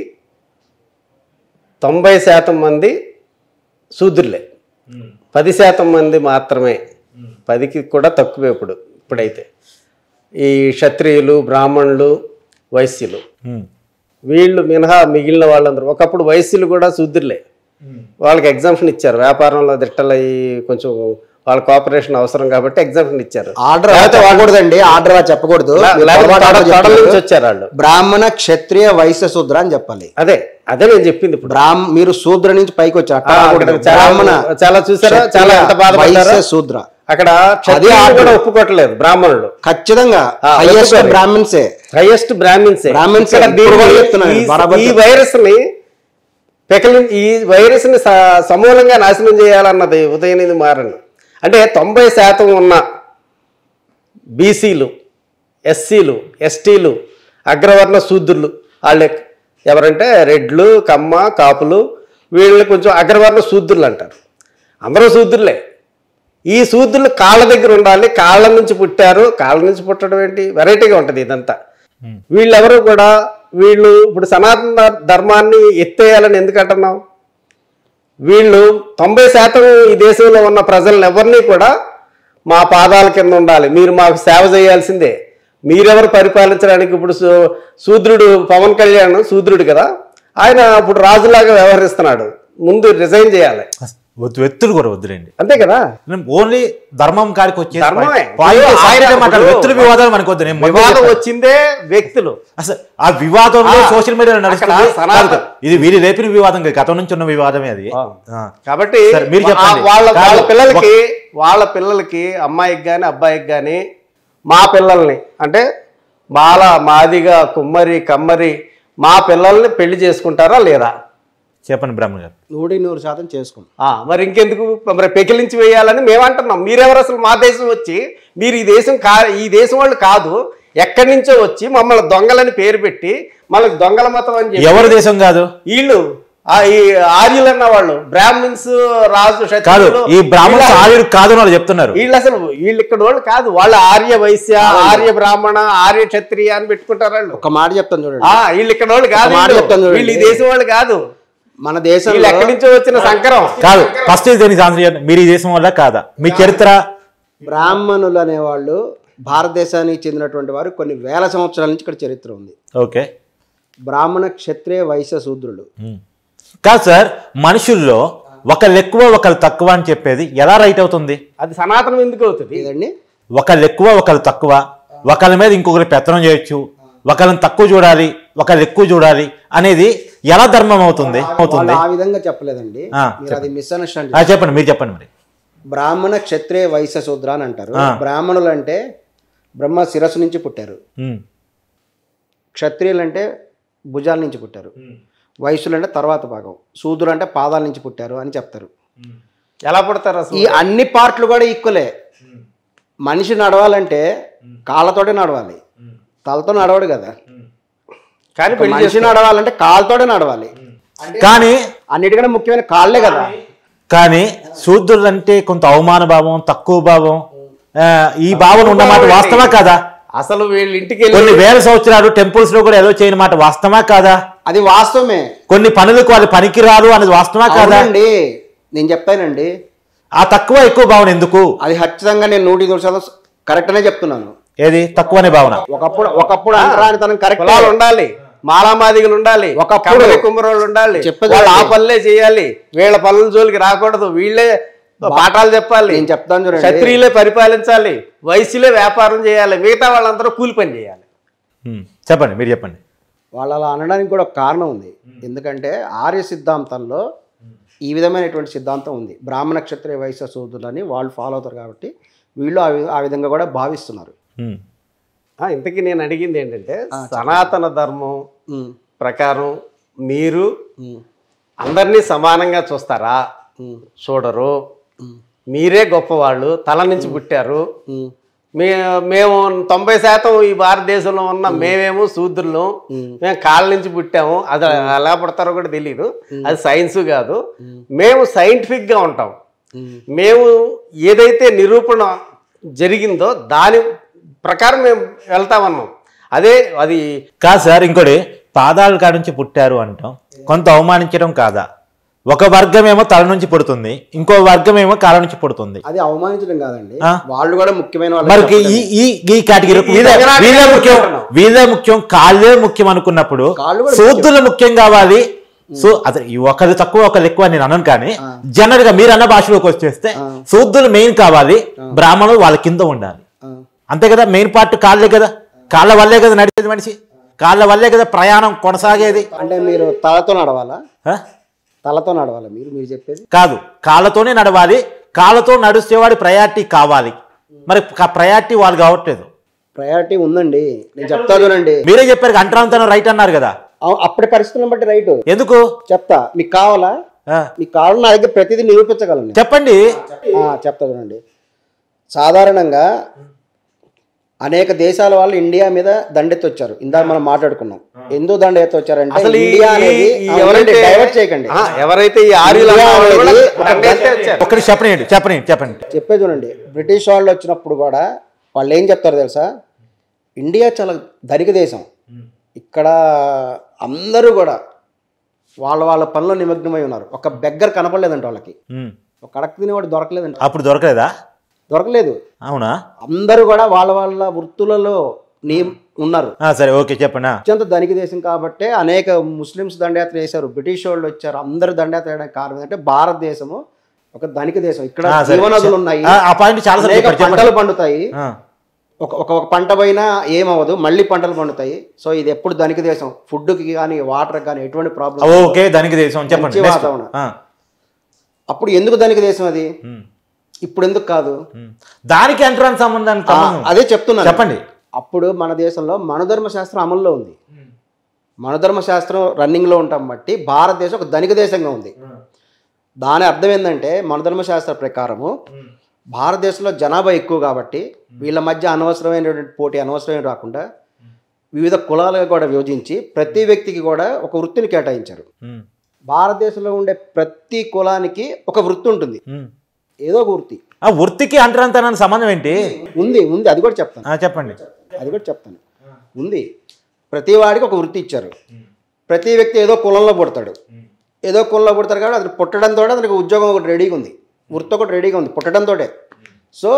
తొంభై శాతం మంది శూద్రులే పది శాతం మంది మాత్రమే పదికి కూడా తక్కువే ఇప్పుడు ఇప్పుడైతే ఈ క్షత్రియులు బ్రాహ్మణులు వైశ్యులు ఉమ్. వీళ్ళు మినహా మిగిలిన వాళ్ళందరూ ఒకప్పుడు వైశ్యులు కూడా శూద్రులే వాళ్ళకి ఎగ్జామ్షన్ ఇచ్చారు వ్యాపారంలో దిట్టలయ్యి కొంచెం వాళ్ళ కోఆపరేషన్ అవసరం కాబట్టి ఎగ్జామ్షన్ ఇచ్చారు ఆర్డర్ అలా చెప్పకూడదండి ఆర్డర్ అలా చెప్పకూడదు లే- మీరు లేకపోతే పొరపాటు తొడ- తొడల చెప్తున్నారు. నుంచి వచ్చారు వాళ్ళు బ్రాహ్మణ క్షత్రియ వైశ్య శూద్ర అని చెప్పాలి అదే అదే నేను చెప్పింది ఇప్పుడు బ్రాహ్మ మీరు శూద్ర నుంచి పైకి వచ్చారు అట్లా ఆ, అనకూడదు. అక్కడ చాలా- బ్రాహ్మణ చాలా చూసారా? క్షత్రియ, చాలా ఎంత బాధపడ్డారో? వైశ్య శూద్ర అక్కడ క్షత్రియులు ఆర్డర్. కూడా ఒప్పుకోవట్లేదు బ్రాహ్మణులు ఖచ్చితంగా ఆ, హైయెస్ట్ ఒప్పుకోరు. బ్రాహ్మణ్సే హైయెస్ట్ బ్రాహ్మిన్స్ Brahmins ఇక్కడ ఇప్పుడు కూడా చెప్తున్నాను, ఈ- బరాబర్ ఈ వైరస్ ని పెకలి ఈ వైరస్ ని స- సమూలంగా నాశనం చేయాలన్నది ఉదయనిధి మారన్ అంటే తొంభై శాతం ఉన్న బీసీలు ఎస్సీలు ఎస్టీలు అగ్రవర్ణ శూద్రులు వాళ్ళే ఎవరంటే రెడ్లు కమ్మ కాపులు వీళ్ళని కొంచెం అగ్రవర్ణ శూద్రులు అంటారు అందరూ శూద్రులే ఈ శూద్రులు కాళ్ళ దగ్గర ఉండాలి కాళ్ళ నుంచి పుట్టారు కాళ్ళ నుంచి పుట్టడం ఏంటి వెరైటీగా ఉంటుంది ఇదంతా వీళ్ళెవరు కూడా వీళ్ళు ఇప్పుడు సనాతన ధర్మాన్ని ఎత్తేయాలని ఎందుకు అంటున్నాం వీళ్ళు తొంభై శాతం ఈ దేశంలో ఉన్న ప్రజలను ఎవరిని కూడా మా పాదాల కింద ఉండాలి మీరు మాకు సేవ చేయాల్సిందే మీరెవరు పరిపాలించడానికి ఇప్పుడు శూ- శూద్రుడు పవన్ కళ్యాణ్ శూద్రుడు కదా ఆయన ఇప్పుడు రాజులాగా వ్యవహరిస్తున్నాడు ముందు రిజైన్ చేయాలి వద్దు వ్యక్తులు కూడా వద్దులేండి అంతే కదా ఓన్లీ ధర్మం కాడికి వచ్చే ధర్మమే. పాయింట్ ఆయన సబ్జెక్టే మాట్లాడు. ఇప్పుడు వ్యక్తుల వివాదాలు మనకు వద్దు నేను ముందే వివాదం చెప్పాను. వచ్చిందే వ్యక్తులు అసలు ఆ వివాదంలో ఆ, సోషల్ మీడియాలో నడుస్తుంది అక్కడ సనాతన- కాదు, ఇది వీరి రేపిన వివాదం కాదు గతం నుంచి ఉన్న వివాదమే అది ఆ. ఆ. కాబట్టి సరే, మీరు చెప్పండి. ఆ- వాళ్ళ కాదు, వాళ్ళ పిల్లలకి వాళ్ళ పిల్లలకి అమ్మాయికి కానీ అబ్బాయికి కానీ మా పిల్లల్ని అంటే మాల మాదిగా కుమ్మరి కమ్మరి మా పిల్లల్ని పెళ్లి చేసుకుంటారా లేదా చెప్పండి బ్రహ్మ గారు నూటికి నూరు శాతం చేసుకుంటాం ఆ, మరి ఇంకెందుకు మరి పెకిలించి వేయాలని మేము అంటున్నాం మీరెవరు అసలు మా దేశం వచ్చి మీరు ఈ దేశం కా ఈ దేశం వాళ్ళు కాదు ఎక్కడి నుంచో వచ్చి మమ్మల్ని దొంగలని పేరు పెట్టి మనకు దొంగల మతం అని చెప్పి ఎవరి దేశం కాదు వీళ్ళు ఆ ఈ ఆర్యులు అన్న వాళ్ళు బ్రాహ్మిన్స్ రాజు కాదు క్షత్రియులు, ఈ బ్రాహ్మణ వీళ్ళ- ఆర్యుడు కాదు అని వాళ్ళు చెప్తున్నారు వీళ్ళు అసలు వీళ్ళు ఇక్కడ వాళ్ళు కాదు వాళ్ళ ఆర్య వైశ్య ఆర్య బ్రాహ్మణ ఆర్య క్షత్రియ అని పెట్టుకుంటారు వాళ్ళు ఒక మాట చెప్తాను చూడండి ఆ వీళ్ళు ఇక్కడ వాళ్ళు కాదు ఒక మాట వీళ్ళు. చెప్తాను చూడండి. వీళ్ళు ఈ దేశం వాళ్ళు కాదు మన వీళ్ళు దేశంలో ఎక్కడి నుంచో వచ్చిన సంకరం కాదు ఫస్ట్ ఇది దేనికి ఆన్సర్ చేయండి మీరు ఈ దేశం వల్ల కాదా మీ చరిత్ర బ్రాహ్మణులు అనేవాళ్ళు భారతదేశానికి చెందినటువంటి వారు కొన్ని వేల సంవత్సరాల నుంచి ఇక్కడ చరిత్ర ఉంది ఓకే బ్రాహ్మణ క్షత్రియ వైశ్య శూద్రులు ఉమ్. కాదు సార్ మనుషుల్లో ఒకళ్ళు ఎక్కువ ఒకళ్ళు తక్కువ అని చెప్పేది ఎలా రైట్ అవుతుంది అది సనాతనం ఎందుకు అవుతుంది ఇదండి ఒకళ్ళు ఎక్కువ ఒకళ్ళు తక్కువ ఒకళ్ళ మీద ఇంకొకరు పెత్తనం చేయొచ్చు ఒకళ్ళని తక్కువ చూడాలి ఒకళ్ళు ఎక్కువ చూడాలి అనేది ఎలా ధర్మం అవుతుంది అవుతుంది వాళ్ళు ఆ విధంగా చెప్పలేదండి ఆ, మీరు అది మిస్అండర్స్టాండ్ ఆ, చెప్పండి మీరు చెప్పండి మరి బ్రాహ్మణ క్షత్రియ వైశ్య శూద్ర అని అంటారు ఆ. బ్రాహ్మణులు అంటే బ్రహ్మ శిరస్సు నుంచి పుట్టారు ఉమ్. క్షత్రియులు అంటే భుజాల నుంచి పుట్టారు వైశ్యులు అంటే తర్వాత భాగం శూద్రులు అంటే పాదాల నుంచి పుట్టారు అని చెప్తారు ఎలా పుడతారు అసలు ఈ అన్ని పార్ట్లు కూడా ఈక్వలే మనిషి నడవాలంటే కాళ్ళతోటే నడవాలి తలతో నడవడు కదా కానీ ఒక పెళ్లి మనిషి నడవాలంటే కాళ్ళతోటే నడవాలి కానీ అన్నిటికన్నా ముఖ్యమైన కాళ్ళే కదా కానీ శూద్రులు అంటే కొంత అవమాన భావం తక్కువ భావం ఆ, ఈ భావన ఉన్నమాట వాస్తవా కాదా అసలు వీళ్ళ ఇంటికి వెళ్ళి కొన్ని వేల సంవత్సరాలు టెంపుల్స్ లో కూడా ఏదో చేయని మాట వాస్తవా కాదా అది వాస్తవమే కొన్ని పనులకు వాళ్ళు పనికిరారు అనేది వాస్తవా కాదా అవునండి నేను చెప్తానండి ఆ తక్కువ ఎక్కువ భావన ఎందుకు అది ఖచ్చితంగా నేను నూటి నూరు శాతం కరెక్ట్ అనే చెప్తున్నాను ఏది తక్కువ అనే భావన ఒకప్పుడు ఒకప్పుడు అంటరానితనం కరెక్ట్ కులాలు ఉండాలి మాలామాదిగలు ఉండాలి ఒకప్పుడు- కమ్మరి కుమ్మరోళ్ళు ఉండాలి చెప్పేది వాళ్ళు ఆ ఏంటి? పనులే చేయాలి వీళ్ళ పనుల జోలికి రాకూడదు వీళ్ళే పాఠాలు చెప్పాలి నేను చెప్తాను చూడండి. క్షత్రియులే పరిపాలించాలి వైశ్యులే వ్యాపారం చేయాలి మిగతా వాళ్ళందరూ కూలి పని చేయాలి ఉమ్, చెప్పండి మీరు చెప్పండి వాళ్ళు అలా అనడానికి కూడా ఒక కారణం ఉంది ఎందుకంటే ఆర్య సిద్ధాంతంలో ఈ విధమైనటువంటి సిద్ధాంతం ఉంది బ్రాహ్మణ క్షత్రియ వైశ్య శూద్రులని వాళ్ళు ఫాలో అవుతారు కాబట్టి వీళ్ళు ఆ వి- ఆ విధంగా కూడా భావిస్తున్నారు ఉమ్, ఆ, ఇంతకీ నేను అడిగింది ఏంటంటే సనాతన ధర్మం ఉమ్, ప్రకారం మీరు ఉమ్, అందరినీ సమానంగా చూస్తారా ఉమ్, చూడరు ఉమ్, మీరే గొప్పవాళ్ళు తల నుంచి పుట్టారు ఉమ్, మే మేము తొంభై శాతం ఈ భారతదేశంలో ఉన్న మేమేమో శూద్రులు మేము కాళ్ళ నుంచి పుట్టాము అది ఎలా పుడతారో కూడా తెలియదు అది సైన్స్ కాదు మేము scientific గా ఉంటాం ఉమ్. మేము ఏదైతే నిరూపణ జరిగిందో దాని ప్రకారం మేము వెళ్తామన్నాం అదే అది కాదు సార్ ఇంకోటి పాదాల కాడ నుంచి పుట్టారు అంటాం కొంత అవమానించడం కాదా ఒక వర్గం ఏమో తల నుంచి పుడుతుంది ఇంకో వర్గం ఏమో కాళ్ళ నుంచి పుడుతుంది అది అవమానించడం కాదండి ఆ? వాళ్ళు కూడా ముఖ్యమైన వాళ్ళు మరి ఈ ఈ ఈ కేటగిరీ ఈ వీళ్ళే దగ్గర వీళ్ళే ముఖ్యం అంటున్నాం. వీళ్ళే ముఖ్యం కాళ్ళే ముఖ్యం అనుకున్నప్పుడు కాళ్ళు కూడా సూద్రులు ముఖ్యం కావాలి సో అదే ఈ ఒకరు తక్కువ ఒకరు ఎక్కువ అని నేను అనను కానీ జనరల్ గా మీరు అన్న భాషలోకి వచ్చేస్తే సూద్రులు మెయిన్ కావాలి బ్రాహ్మణులు వాళ్ళ కింద ఉండాలి ఆ, అంతే కదా మెయిన్ పార్ట్ కాళ్ళే కదా కాళ్ళ వల్లే కదా నడిచేది మనిషి కాళ్ళ వల్లే కదా ప్రయాణం కొనసాగేది అంటే మీరు తలతో నడవాలా ఆ? తలతో నడవాలా మీరు మీరు చెప్పేది కాదు కాళ్ళతోనే నడవాలి కాళ్ళతో నడుస్తేవాడి ప్రయారిటీ కావాలి మరి ప్రయారిటీ వాళ్ళు కావట్లేదు ప్రయారిటీ ఉందండి నేను చెప్తా చూడండి మీరే చెప్పారు అంటరాంతనం రైట్ అన్నారు కదా అవు- అప్పటి పరిస్థితులను బట్టి రైట్ ఎందుకు చెప్తా మీకు కావాలా ఆ, మీకు కావాలని నా దగ్గర ప్రతిదీ నిరూపించగలను చెప్పండి ఆ, చెప్తా చూడండి సాధారణంగా అనేక దేశాల వాళ్ళు ఇండియా మీద దండెత్తి వచ్చారు ఇందాక మనం మాట్లాడుకున్నాం ఎందుకు దండెత్తి వచ్చారంటే అసలు ఈ- ఇండియా అనేది ఈ- ఈ ఆ, ఎవరైతే ఉండండి, డైవర్ట్ చేయకండి ఆ, ఎవరైతే ఈ ఆర్యులు ఇండియా అన్న వాళ్ళు కూడా అనేది ఒక దండెత్తే గంట- వచ్చారు. ఒక్కటి చెప్పనండి చెప్పనండి చెప్పండి చెప్పేది చూడండి బ్రిటిష్ వాళ్ళు వచ్చినప్పుడు కూడా వాళ్ళు ఏం చెప్తారు తెలుసా ఇండియా చాలా ధనిక దేశం ఇక్కడ అందరూ కూడా వాళ్ళ వాళ్ళ పనిలో నిమగ్నమై ఉన్నారు ఒక బెగ్గర్ కనపడలేదంట వాళ్ళకి ఉమ్. ఒక కడక తినేవాడు దొరకలేదంట అప్పుడు దొరకలేదా దొరకలేదు అవునా అందరూ కూడా వాళ్ళ వాళ్ళ వృత్తులలో నీ ఉన్నారు ఆ, సరే ఓకే చెప్పండి ఆ. అత్యంత ధనిక దేశం కాబట్టి అనేక ముస్లిమ్స్ దండయాత్ర చేశారు బ్రిటిష్ వాళ్ళు వచ్చారు అందరూ దండయాత్ర చేయడానికి కారణం ఏంటంటే భారతదేశము ఒక ధనిక దేశం ఇక్కడ ఆ, సరే. జీవనదులు ఉన్నాయి ఆ, ఆ పాయింట్ చాలా సార్లు అనేక చెప్పారు, చెప్పండి. పంటలు పండుతాయి ఆ, ఒక ఒక ఒక పంట పైన ఏమవ్వదు మళ్ళీ పంటలు పండుతాయి సో ఇది ఎప్పుడు ధనిక దేశం ఫుడ్కి కానీ వాటర్ కానీ ఎటువంటి ప్రాబ్లం ఓకే దానికి దేశం చెప్పండి మంచి Next. వాతావరణం. ఆ, అప్పుడు ఎందుకు ధనిక దేశం అది ఉమ్, ఇప్పుడు ఎందుకు కాదు ఉమ్. దానికి ఎంట్రన్స్ సంబంధానికి ఆ, సంబంధం అదే చెప్తున్నాను చెప్పండి అప్పుడు మన దేశంలో మనుధర్మ శాస్త్రం అమల్లో ఉంది మనుధర్మ శాస్త్రం రన్నింగ్లో ఉంటాం బట్టి భారతదేశం ఒక ధనిక దేశంగా ఉంది దాని అర్థం ఏంటంటే మనుధర్మ శాస్త్ర ప్రకారము భారతదేశంలో జనాభా ఎక్కువ కాబట్టి వీళ్ళ మధ్య అనవసరమైనటువంటి పోటీ అనవసరమైన రాకుండా వివిధ కులాలుగా కూడా విభజించి ప్రతి వ్యక్తికి కూడా ఒక వృత్తిని కేటాయించారు ఉమ్, భారతదేశంలో ఉండే ప్రతి కులానికి ఒక వృత్తి ఉంటుంది ఉమ్. ఏదో ఒక వృత్తి ఆ వృత్తికి అంటరాంతరానికి సంబంధం ఏంటి ఉంది ఉంది అది కూడా చెప్తాను ఆ, చెప్పండి అది కూడా చెప్తాను ఉంది ప్రతి వాడికి ఒక వృత్తి ఇచ్చారు ప్రతి వ్యక్తి ఏదో కులంలో పుడతాడు ఏదో కులంలో పుడతాడు కాబట్టి అతను పుట్టడంతో అతనికి ఉద్యోగం ఒకటి రెడీగా ఉంది వృత్తి ఒకటి రెడీగా ఉంది పుట్టడంతో సో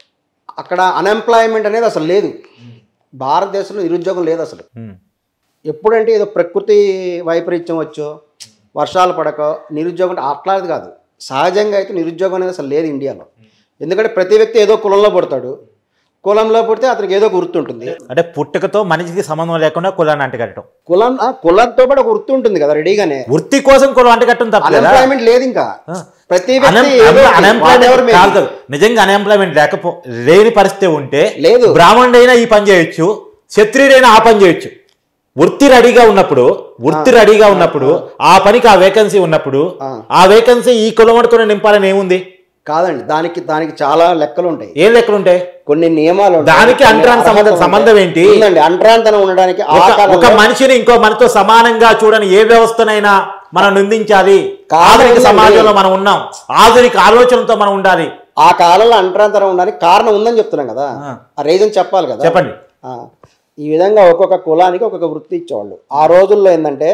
అక్కడ అన్ఎంప్లాయ్మెంట్ అనేది అసలు లేదు భారతదేశంలో నిరుద్యోగం లేదు అసలు ఉమ్, ఎప్పుడంటే ఏదో ప్రకృతి వైపరీత్యం వచ్చో వర్షాలు పడకో నిరుద్యోగం అంటే అట్లాది కాదు సహజంగా అయితే నిరుద్యోగం అనేది అసలు లేదు ఇండియాలో ఎందుకంటే ప్రతి వ్యక్తి ఏదో కులంలో పుడతాడు కులంలో పుడితే అతనికి ఏదో ఒక వృత్తి ఉంటుంది అంటే పుట్టుకతో మనిషికి సంబంధం లేకుండా కులాన్ని అంటగట్టడం కులం ఆ, కులంతో పాటు ఒక వృత్తి ఉంటుంది కదా రెడీగానే వృత్తి కోసం కులం అంటగట్టడం తప్పలేదా అన్ఎంప్లాయ్మెంట్ లేదు ఇంకా ప్రతి వ్యక్తి అన్ఎం- ఏదో ఒకటి, అన్ఎంప్లాయ్మెంట్ whatever may be. కాదు కాదు. నిజంగా అన్ఎంప్లాయ్మెంట్ లేకపో లేని పరిస్థితి ఉంటే లేదు. బ్రాహ్మణుడైనా ఈ పని చేయొచ్చు క్షత్రియుడైనా ఆ పని చేయొచ్చు వృత్తి రెడీగా ఉన్నప్పుడు వృత్తి రెడీగా ఉన్నప్పుడు ఆ పనికి ఆ వేకెన్సీ ఉన్నప్పుడు ఆ. ఆ వేకెన్సీ ఈ కులం పట్టుకుని నింపాలని ఏముంది కాదండి దానికి దానికి చాలా లెక్కలు ఉంటాయి ఏం లెక్కలు ఉంటాయి కొన్ని నియమాలు ఉంటాయి. దానికి కొన్ని అంటరాని అర్హతలు సంబంధం- ఉంటాయి. సంబంధం ఏంటి? ఉందండి అంటరాంతనం ఉండడానికి ఆ ఒక- కాలంలో ఒక మనిషిని ఇంకో మనతో సమానంగా చూడని ఏ వ్యవస్థనైనా మనం నిందించాలి కాదు ఆధునిక ఉందండి. సమాజంలో మనం ఉన్నాం ఆధునిక ఆలోచనతో మనం ఉండాలి ఆ కాలంలో అంటరాంతరం ఉండడానికి కారణం ఉందని చెప్తున్నాం కదా ఆ. ఆ రీజన్ చెప్పాలి కదా చెప్పండి ఆ, ఈ విధంగా ఒక్కొక్క కులానికి ఒక్కొక్క వృత్తి ఇచ్చేవాళ్ళు ఆ రోజుల్లో ఏంటంటే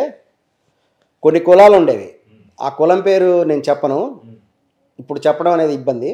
కొన్ని కులాలు ఉండేవి ఆ కులం పేరు నేను చెప్పను ఇప్పుడు చెప్పడం అనేది ఇబ్బంది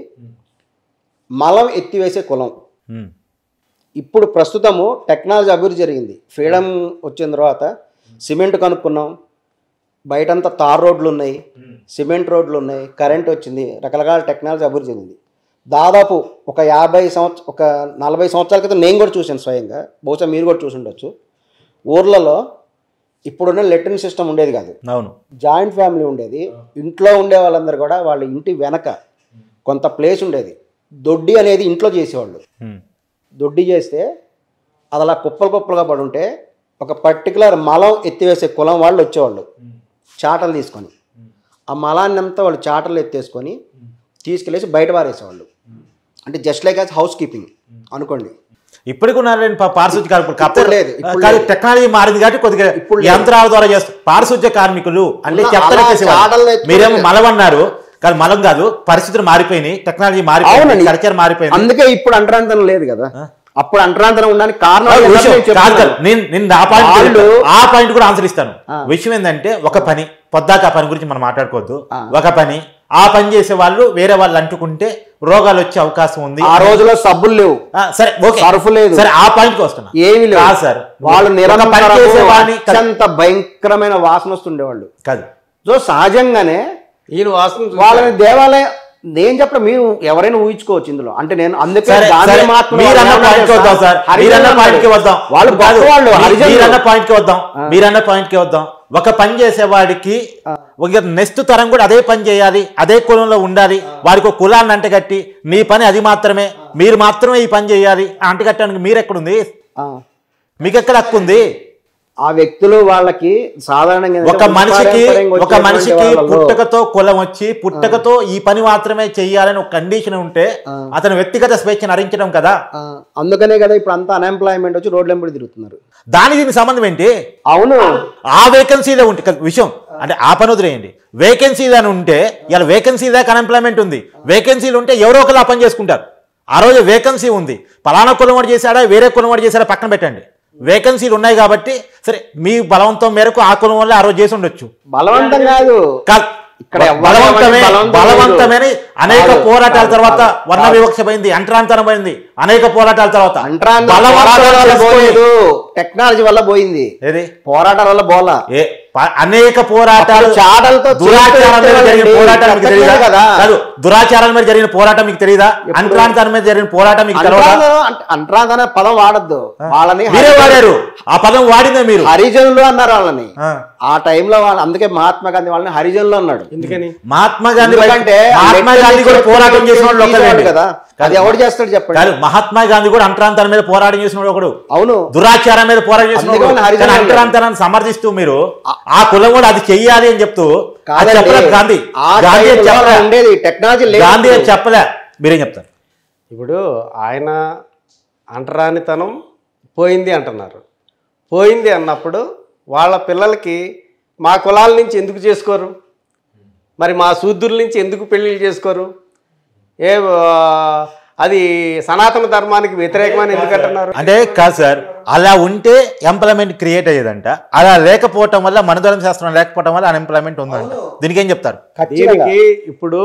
మలం ఎత్తివేసే కులం ఉమ్. ఇప్పుడు ప్రస్తుతము టెక్నాలజీ అభివృద్ధి జరిగింది ఫ్రీడమ్ వచ్చిన తర్వాత సిమెంట్ కనుక్కున్నాం బయటంతా తార్ రోడ్లు ఉన్నాయి సిమెంట్ రోడ్లు ఉన్నాయి కరెంట్ వచ్చింది రకరకాల టెక్నాలజీ అభివృద్ధి చెందింది దాదాపు ఒక యాభై సంవత్సర ఒక నలభై సంవత్సరాల క్రితం నేను కూడా చూశాను స్వయంగా బహుశా మీరు కూడా చూసి ఉండొచ్చు ఊర్లలో ఇప్పుడున్న లెట్రిన్ సిస్టమ్ ఉండేది కాదు అవును జాయింట్ ఫ్యామిలీ ఉండేది ఇంట్లో ఉండే వాళ్ళందరూ కూడా వాళ్ళ ఇంటి వెనక కొంత ప్లేస్ ఉండేది దొడ్డి అనేది ఇంట్లో చేసేవాళ్ళు ఉమ్. దొడ్డి చేస్తే అది అలా కుప్పలు కుప్పలుగా పడి ఉంటే ఒక పర్టికులర్ మలం ఎత్తివేసే కులం వాళ్ళు వచ్చేవాళ్ళు చాటలు తీసుకొని ఆ మలాన్ని అంతా వాళ్ళు చాటలు ఎత్తేసుకొని తీసుకెళ్ళేసి బయట పారేసేవాళ్ళు అంటే just like as house keeping అనుకోండి ఇప్పటికి ఉన్నారండి పా- పారిశుద్ధ్య కార్మికులు ఇప్పుడు కాకపోతే లేదు, ఇప్పుడు కానీ లేదు. టెక్నాలజీ మారింది కాబట్టి కొద్దిగా ఇప్పుడు లేదు. యంత్రాల ద్వారా చేస్తారు పారిశుద్ధ్య కార్మికులు అంటే ఉన్న చెత్తలు అలా ఎత్తేసేవాళ్ళు. చాటలు ఎత్తుకొని- మీరేమో మలం అన్నారు కానీ మలం కాదు పరిస్థితులు మారిపోయినాయి టెక్నాలజీ మారిపోయింది అవునండి కల్చర్ మారిపోయింది అందుకే ఇప్పుడు అంటరాంతరం లేదు కదా అప్పుడు అంటరాంతరం ఉండడానికి కారణం ఆ ఏంటంటే విషయం నేను కాదు చెప్తున్నాను. కాదు. నేను నేను ఆ పాయింట్ వాళ్ళు- ఆ పాయింట్ కూడా ఆన్సర్ ఇస్తాను ఆ. విషయం ఏంటంటే ఒక పని పొద్దాక ఆ పని గురించి మనం మాట్లాడుకోవద్దు ఆ. ఒక పని ఆ పని చేసే వాళ్ళు వేరే వాళ్ళు అంటుకుంటే రోగాలు వచ్చే అవకాశం ఉంది ఆ రోజులో సబ్బులు లేవు ఆ, సరే ఓకే సర్ఫ్ లేదు. సరే ఆ పాయింట్ కి వస్తున్నా ఏమి లేవు కాదు సార్ వాళ్ళు ఒక పని చేసే వాడిని నిరంతరం అత్యంత భయంకరమైన వాసన వస్తుండేవాళ్ళు కాదు సో సహజంగానే ఈయన వాసన చూసి- వాళ్ళని దేవాలయం నేను చెప్పడం మీరు ఎవరైనా ఊహించుకోవచ్చు ఇందులో అంటే నేను అందుకే సరే, గాంధీ సరే. మహాత్ములు మీరన్న వాళ్ళు పాయింట్ కి ఏమన్నారు వద్దాం సార్ హరిజనులు మీరన్న పాయింట్ కి అన్నారు. వద్దాం వాళ్ళు కాదు. గొప్ప వాళ్ళు మీ- హరిజనులు. మీరన్న పాయింట్ కి వద్దాం మీరన్న పాయింట్ కి వద్దాం ఒక పని చేసేవాడికి ఒక నెక్స్ట్ తరం కూడా అదే పని చేయాలి అదే కులంలో ఉండాలి వాడికి ఒక కులాన్ని అంటగట్టి నీ పని అది మాత్రమే మీరు మాత్రమే ఈ పని చేయాలి ఆ అంటగట్టడానికి మీరు ఎక్కడుంది ఆ. మీకు ఎక్కడ హక్కు ఉంది ఆ వ్యక్తులు వాళ్ళకి సాధారణంగా ఒక మనిషికి పారంపర్యంగా ఒక వచ్చేటువంటి మనిషికి వాళ్ళలో పుట్టకతో కులం వచ్చి పుట్టకతో ఈ పని మాత్రమే చెయ్యాలని ఒక కండిషన్ ఉంటే అతని వ్యక్తిగత స్వేచ్ఛను హరించడం కదా ఆ, అందుకనే కదా ఇప్పుడు అంతా అన్ఎంప్లాయ్మెంట్ వచ్చి రోడ్ల వెంబడి తిరుగుతున్నారు దానికి దీనికి సంబంధం ఏంటి అవును ఆ వేకెన్సీలో ఉంటే కదా విషయం అంటే ఆ పని వదిలేయండి వేకెన్సీ అని ఉంటే ఇలా వేకెన్సీ దాకా అన్ఎంప్లాయ్మెంట్ ఉంది వేకెన్సీలు ఉంటే ఎవరో ఒకరు ఆ పని చేసుకుంటారు ఆ రోజు వేకెన్సీ ఉంది పలానా కులం వాడు చేశాడా వేరే కులం వాడు చేశాడా పక్కన పెట్టండి వేకెన్సీలు ఉన్నాయి కాబట్టి సరే మీ బలవంతం మేరకు ఆ కులం వల్ల ఆ రోజు చేసి ఉండొచ్చు బలవంతం కాదు కాదు. ఇక్కడ ఎవరు బలవంతమే బలవంతం లేదు. బలవంతమైన అనేక కాదు, పోరాటాల కాదు, తర్వాత కాదు, వర్ణ కాదు. వివక్ష పోయింది అంటరాంతరం పోయింది అనేక పోరాటాల తర్వాత అంట్రాంధ్ర బలవంతం పోరాటాల వల్ల చేసుకొని- పోలేదు టెక్నాలజీ వల్ల పోయింది ఏది పోరాటాల వల్ల పోలా ఏ ప- అనేక పోరాటాలు అప్పుడు చాటలతో దురాచారం మీద జరిగిన చేతులు పోరాటం మీకు ఎత్తలేదు తెలియదా కదా. కాదు దురాచారం మీద జరిగిన పోరాటం మీకు తెలియదా అంటరాంతరం మీద జరిగిన పోరాటం మీకు తెలియదా అంట్రాంధ్ర అంటే- అంట్రాంధ్ర అనే పదం వాడద్దు వాళ్ళని మీరే వాడారు ఆ పదం వాడిందే మీరు హరిజనులు అన్నారు వాళ్ళని ఆ. ఆ టైంలో వాళ్ళు అందుకే మహాత్మా గాంధీ వాళ్ళని హరిజనులు అన్నాడు ఎందుకని మహాత్మా గాంధీ ఎందుకంటే మహాత్మా గాంధీ కూడా పోరాటం చేసిన వాళ్ళు తీసేవాడు ఒకరండి కదా అది ఎవడు చేస్తాడు చెప్పండి కాదు మహాత్మా గాంధీ కూడా అంటరాంతరం మీద పోరాటం చేసిన వాడు ఒకడు అవును దురాచారం మీద పోరాటం చేసిన అందుకే వాడు. వాళ్ళు హరిజనులు కానీ అన్నారు. అంటరాంతరాన్ని సమర్థిస్తూ మీరు ఆ కులం కూడా అది చెయ్యాలి అని చెప్తూ అది కాదండి. చెప్పలేదు గాంధీ ఆ గాంధీ అని టైంలో చెప్పలే ఉండేది టెక్నాలజీ లేదు గాంధీ అని చెప్పలే మీరేం చెప్తారు ఇప్పుడు ఆయన అంటరానితనం పోయింది అంటున్నారు పోయింది అన్నప్పుడు వాళ్ళ పిల్లలకి మా కులాల నుంచి ఎందుకు చేసుకోరు మరి మా శూద్రుల నుంచి ఎందుకు పెళ్ళిళ్ళు చేసుకోరు ఏ ఆ, అది సనాతన ధర్మానికి వ్యతిరేకమని ఎందుకు అంటున్నారు అంటే కాదు సార్ అలా ఉంటే ఎంప్లాయ్మెంట్ క్రియేట్ అయ్యేదంట అలా లేకపోవటం వల్ల మనధర్మ శాస్త్రం లేకపోవటం వల్ల అన్ఎంప్లాయ్మెంట్ ఉందంట దీనికి ఏం చెప్తారు దీనికి ఇప్పుడు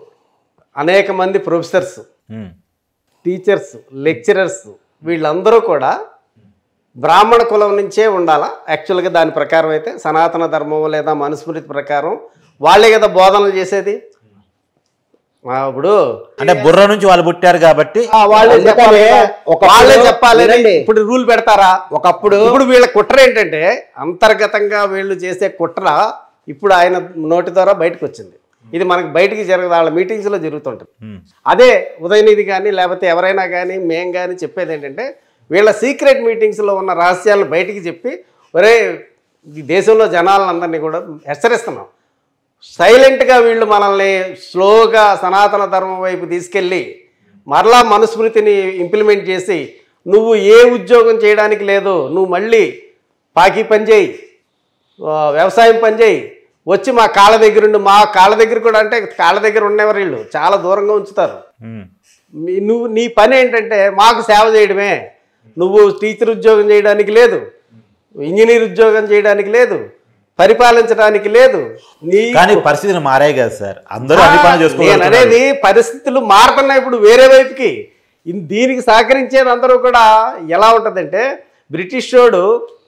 అనేక మంది ప్రొఫెసర్స్ ఉమ్. టీచర్స్ లెక్చరర్స్ వీళ్ళందరూ కూడా బ్రాహ్మణ కులం నుంచే ఉండాలా యాక్చువల్గా దాని ప్రకారం అయితే సనాతన ధర్మం లేదా మనుస్మృతి ప్రకారం వాళ్ళే కదా బోధనలు చేసేది ఆ, ఇప్పుడు అంటే బుర్ర నుంచి వాళ్ళు పుట్టారు కాబట్టి ఆ, వాళ్ళే అందుకనే చెప్పాలి ఒకప్పుడు వాళ్ళే చెప్పాలి వినండి. ఇప్పుడు రూల్ పెడతారా ఒకప్పుడు ఇప్పుడు వీళ్ళ కుట్ర ఏంటంటే అంతర్గతంగా వీళ్ళు చేసే కుట్ర ఇప్పుడు ఆయన నోటి ద్వారా బయటకు వచ్చింది ఇది మనకి బయటికి జరగదు వాళ్ళ మీటింగ్స్లో జరుగుతుంటుంది ఉమ్. అదే ఉదయనిధి కానీ లేకపోతే ఎవరైనా కానీ మేం కానీ చెప్పేది ఏంటంటే వీళ్ళ సీక్రెట్ మీటింగ్స్లో ఉన్న రహస్యాలను బయటికి చెప్పి ఒరే ఈ దేశంలో జనాలందరినీ కూడా హెచ్చరిస్తున్నాం సైలెంట్గా వీళ్ళు మనల్ని స్లోగా సనాతన ధర్మం వైపు తీసుకెళ్ళి మరలా మనుస్మృతిని ఇంప్లిమెంట్ చేసి నువ్వు ఏ ఉద్యోగం చేయడానికి లేదు నువ్వు మళ్ళీ పాకి పని చేయి ఆ, వ్యవసాయం పని చేయి వచ్చి మా కాళ్ళ దగ్గర ఉండి మా కాళ్ళ దగ్గర కూడా అంటే కాళ్ళ దగ్గర ఉండేవారు వీళ్ళు చాలా దూరంగా ఉంచుతారు ఉమ్. మీ- నువ్వు నీ పని ఏంటంటే మాకు సేవ చేయడమే నువ్వు టీచర్ ఉద్యోగం చేయడానికి లేదు ఇంజనీర్ ఉద్యోగం చేయడానికి లేదు పరిపాలించడానికి లేదు నీ కానీ పరిస్థితులు మారాయి కదా సార్ అందరూ అన్ని పనులు నేను చేసుకోవాలి అనేది పరిస్థితులు మారుతున్నాయి ఇప్పుడు వేరే వైపుకి ఇన్- దీనికి సహకరించేది అందరూ కూడా ఎలా ఉంటుందంటే బ్రిటిష్ వాడు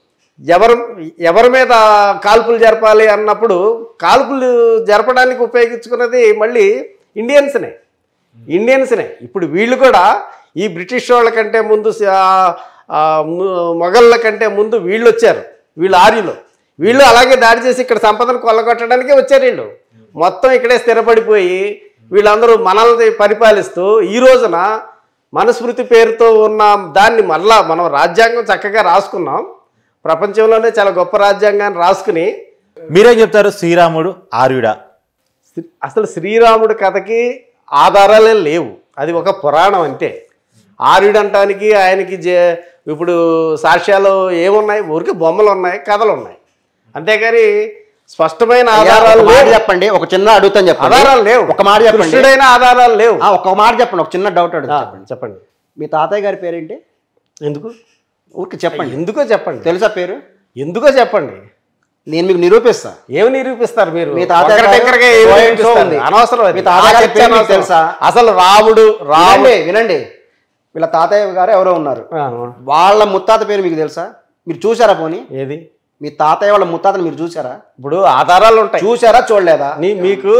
ఎవరు ఎవరి మీద కాల్పులు జరపాలి అన్నప్పుడు కాల్పులు జరపడానికి ఉపయోగించుకున్నది మళ్ళీ ఇండియన్స్నే ఇండియన్స్నే ఇప్పుడు వీళ్ళు కూడా ఈ బ్రిటిష్ వాళ్ళ కంటే ముందు స- ఆ, ము- మొఘళ్ళ కంటే ముందు వీళ్ళు వచ్చారు వీళ్ళు ఆర్యులు వీళ్ళు అలాగే దాడి చేసి ఇక్కడ సంపదను కొల్లగొట్టడానికే వచ్చారు వీళ్ళు మొత్తం ఇక్కడే స్థిరపడిపోయి వీళ్ళందరూ మనల్ని పరిపాలిస్తూ ఈ రోజున మనుస్మృతి పేరుతో ఉన్న దాన్ని మళ్ళా మనం రాజ్యాంగం చక్కగా రాసుకున్నాం ప్రపంచంలోనే చాలా గొప్ప రాజ్యాంగాన్ని రాసుకుని మీరేం చెప్తారు శ్రీరాముడు ఆర్యుడా శ్రీ- అసలు శ్రీరాముడి కథకి ఆధారాలే లేవు అది ఒక పురాణం అంతే ఆర్యుడు అంటానికి ఆయనకి జే- ఇప్పుడు సాక్ష్యాలు ఏమున్నాయి ఊరికి బొమ్మలు ఉన్నాయి కథలు ఉన్నాయి అంతేగాని స్పష్టమైన అయ్యా, ఆధారాలు ఒక మాట లేవు చెప్పండి ఒక చిన్న అడుగుతాను చెప్పండి ఆధారాలు లేవు ఒక మాట చెప్పండి కృష్ణుడైన ఆధారాలు లేవు ఆ, ఒక మాట చెప్పండి ఒక చిన్న డౌట్ ఆ, అడుగుతా చెప్పండి చెప్పండి మీ తాతయ్య గారి పేరేంటి ఎందుకు ఊరికి చెప్పండి ఎందుకో చెప్పండి తెలుసా పేరు ఎందుకో చెప్పండి నేను మీకు నిరూపిస్తా ఏమి నిరూపిస్తారు మీరు మీ తాతయ్య ఒకరి గారు దగ్గరగా ఏమి పోయిన నిరూపిస్తారు? షో ఉంది. అనవసరం అది. మీ తాతయ్య ఆ గారి చర్చ పేరు మీకు అనవసరం. తెలుసా? అసలు రాముడు రాముడు వినండి వినండి వీళ్ళ తాతయ్య గారు ఎవరో ఉన్నారు ఆ, వాళ్ళ ముత్తాత పేరు మీకు తెలుసా మీరు చూసారా పోనీ ఏది మీ తాతయ్య వాళ్ళ ముత్తాతను మీరు చూసారా ఇప్పుడు ఆధారాలు ఉంటాయి చూసారా చూడలేదా నీ మీకు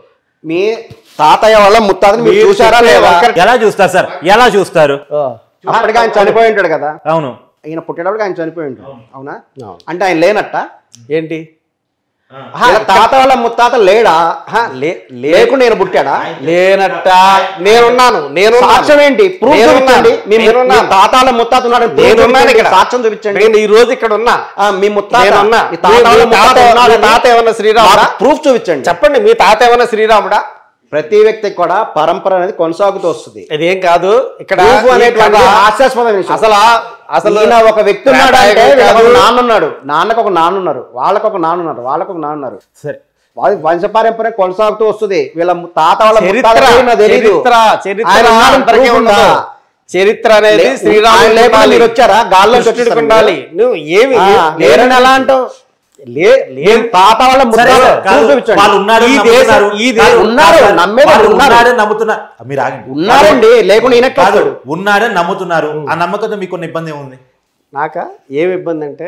మీ తాతయ్య వాళ్ళ ముత్తాతని మీరు మీరు చూసారా చెప్పే లేదా వంకర- ఎలా చూస్తారు సార్ ఎలా చూస్తారు అప్పటికి ఆయన చనిపోయి ఉంటాడు కదా అవును ఆయన పుట్టేటప్పుడు ఆయన చనిపోయి ఉంటాడు అవునా అవును. అంటే ఆయన లేనట్ట ఏంటి వీళ్ళ తాత వాళ్ళ ముత్తాత లేడా ఆహా, లే- లే- లేకుండా నేను పుట్టాడా లేనట్ట నేనున్నాను నేను సాక్ష్యం ఏంటి ప్రూఫ్ చూపించండి మీ ము- మీ తాత వాళ్ళ ముత్తాత ఉన్నాడు నేనున్నాను ఇక్కడ సాక్ష్యం చూపించండి నేను ఈ రోజు ఇక్కడ ఉన్నా ఆ, మీ ముత్తాత నేనున్నా మీ తాత వాళ్ళ మీ తాత ముత్తాత ఉన్నాడు మీ తాత ఏమన్నా శ్రీరాముడా ప్రూఫ్ చూపించండి చెప్పండి మీ తాత ఏమన్నా శ్రీరాముడా ప్రతి వ్యక్తికి కూడా పరంపర అనేది కొనసాగుతూ వస్తుంది ఇదేం కాదు ఇక్కడ ప్రూఫ్ ఈ అనేటువంటి కథ హాస్యాస్పద విషయం అసలు అసలు ఈయన ఒక వ్యక్తి ఉన్నాడు అంటే త్రేతాయుగం వీళ్ళకి కాదు. ఒక నాన్న ఉన్నాడు నాన్నకు ఒక నాన్న ఉన్నారు వాళ్ళకు ఒక నాన్న ఉన్నారు వాళ్ళకు ఒక నాన్న ఉన్నారు సరే వాళ్ళ వంశపారంపర్యం కొనసాగుతూ వస్తుంది వీళ్ళ ము- తాత వాళ్ళ చరిత్ర ముత్తాత పేరు నాకు తెలీదు. చరిత్ర చరిత్ర ఆయన ఉన్నాడని అందరికీ proof ఉందా? ఉండదు. చరిత్ర అనేది లే- ఆయన శ్రీరాముడు లేకుండా ఉండాలి. మీరు వచ్చారా? గాల్లో నుంచి కృష్ణుడికి వచ్చేసారా ఉండాలి నువ్వు ఏమి ఆ, లేరని ఎలా అంటావు లే లే తాత వాళ్ళ సరే ముత్తాత సార్, proof కాదు, చూపించండి. వాళ్ళు ఉన్నారు ఈ దేశం- ఈ దే- కాదు, ఉన్నారు, కాదు, నమ్మేవాళ్ళు వాళ్ళు ఉన్నారు. ఉన్నారని నమ్ముతున్నారు మీరు ఆగండి ఉన్నారండి లేకుండా ఈయన కాదు ఉన్నాడని నమ్ముతున్నారు ఆ నమ్మకంతో మీకు కొన్ని ఇబ్బంది ఏముంది నాక ఏమి ఇబ్బంది అంటే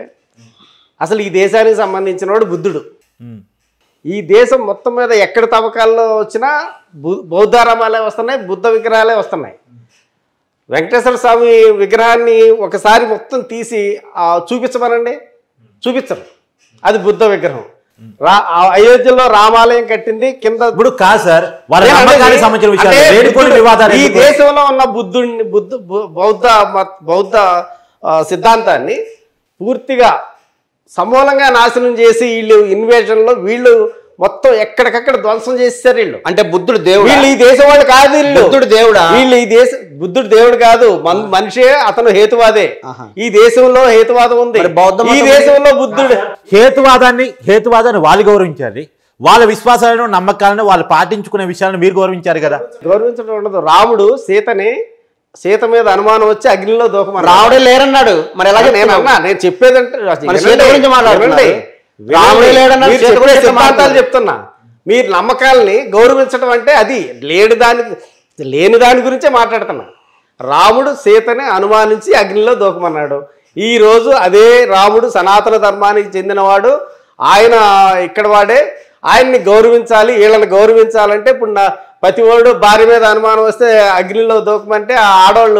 అసలు ఈ దేశానికి సంబంధించిన వాడు బుద్ధుడు ఉమ్. ఈ దేశం మొత్తం మీద ఎక్కడ తవ్వకాల్లో వచ్చినా బు- బౌద్ధారామాలే వస్తున్నాయి బుద్ధ విగ్రహాలే వస్తున్నాయి వెంకటేశ్వర స్వామి విగ్రహాన్ని ఒకసారి మొత్తం తీసి ఆ, చూపించమనండి చూపించరు అది బుద్ధ విగ్రహం రా ఆ అయోధ్యలో రామాలయం కట్టింది కింద ఇప్పుడు కాదు సార్ వాళ్ళ నేను అనేది నమ్మకానికి సంబంధించిన విషయాలు అంటే లేనిపోని బుద్ధుడు- వివాదాలు ఈ ఎందుకు? దేశంలో ఉన్న బుద్ధుడిని బుద్ధ బు- బౌద్ధ మత్- బౌద్ధ ఆ, సిద్ధాంతాన్ని పూర్తిగా సమూలంగా నాశనం చేసి వీళ్ళు ఇన్వేషన్లో వీళ్ళు మొత్తం ఎక్కడికక్కడ ధ్వంసం చేసేసారు వీళ్ళు అంటే బుద్ధుడు దేవుడు వీళ్ళు ఈ దేశం వాళ్ళు కాదు వీళ్ళు బుద్ధుడు దేవుడా? వీళ్ళు ఈ దేశ బుద్ధుడు దేవుడు కాదు మన్- మనిషే అతను హేతువాదే ఆహా. ఈ దేశంలో హేతువాదం ఉంది మరి బౌద్ధ ఈ మతం దేశంలో బుద్ధుడు హేతువాదాన్ని హేతువాదాన్ని వాళ్ళు గౌరవించాలి వాళ్ళ విశ్వాసాలను నమ్మకాలను వాళ్ళు పాటించుకునే విషయాలను మీరు గౌరవించారు కదా గౌరవించడం ఉండదు రాముడు సీతని సీత మీద అనుమానం వచ్చి అగ్నిలో దూకమన్నాడు రాముడే లేరన్నాడు మరి ఎలా అలాగే నేను చెప్తున్నావు? అన్నా నేను చెప్పేదంటే మరి వినండి, సీత గురించి మాట్లాడుతున్నారు. వినండి. రాముడే లేడన్నాడు, మీరు సీత చెప్పే గురించి సిద్ధాంతాలు మాట్లాడుతున్నారు. చెప్తున్నా మీరు నమ్మకాలని గౌరవించడం అంటే అది లేడు దాని లేని దాని గురించే మాట్లాడుతున్నా రాముడు సీతని అనుమానించి అగ్నిలో దూకమన్నాడు ఈ రోజు అదే రాముడు సనాతన ధర్మానికి చెందినవాడు ఆయన ఇక్కడ వాడే ఆయన్ని గౌరవించాలి వీళ్ళని గౌరవించాలంటే ఇప్పుడు నా ప్రతి వాడు భార్య మీద అనుమానం వస్తే అగ్నిలో దూకమంటే ఆ ఆడవాళ్ళు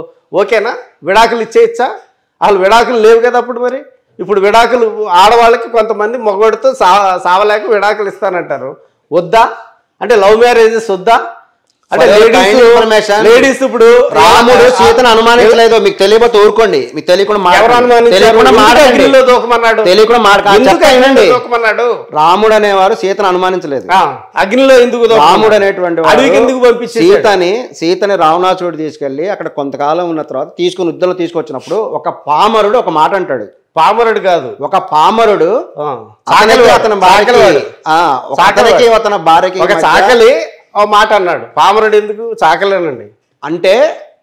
ఓకేనా విడాకులు ఇచ్చేయచ్చా వాళ్ళు విడాకులు లేవు కదా అప్పుడు మరి ఇప్పుడు విడాకులు ఆడవాళ్ళకి కొంతమంది మగవాడితో సా సావలేక విడాకులు ఇస్తానంటారు వద్దా అంటే లవ్ మ్యారేజెస్ వద్దా అంటే For your kind ladies information, ladies ఇప్పుడు రాముడు సీతను అనుమానించలేదు మీకు తెలియకపోతే ఊరుకోండి మీకు తెలియకుండా ఎవరు మాట్లాడండి. అనుమానించారు తెలియకుండా ఎందుకు మాట్లాడండి. అగ్నిలో దూకమన్నాడు తెలియకుండా మాట్లాడ ఎందుకు చెప్పండి అగ్నిలో వినండి. దూకమన్నాడు రాముడు అనేవారు సీతను అనుమానించలేదు ఆ, అగ్నిలో ఎందుకు దూకమన్నాడు? రాముడు అనేటువంటి వాడు అడవికి ఎందుకు పంపించేశాడు? సీతని సీతని రావణాసుడు తీసుకెళ్లి అక్కడ కొంతకాలం ఉన్న తర్వాత తీసుకుని యుద్ధంలో తీసుకొచ్చినప్పుడు ఒక పామరుడు ఒక మాట అంటాడు పామరుడు కాదు ఒక పామరుడు ఆ, అతనికి చాకలివాడు, అతని భార్యకి చాకలివాడు. ఆ, ఒక చాకలివాడు. అతనికి అతని భార్యకి ఒక మధ్య- చాకలి ఓ మాట అన్నాడు పామరుడు ఎందుకు చాకలేనండి అంటే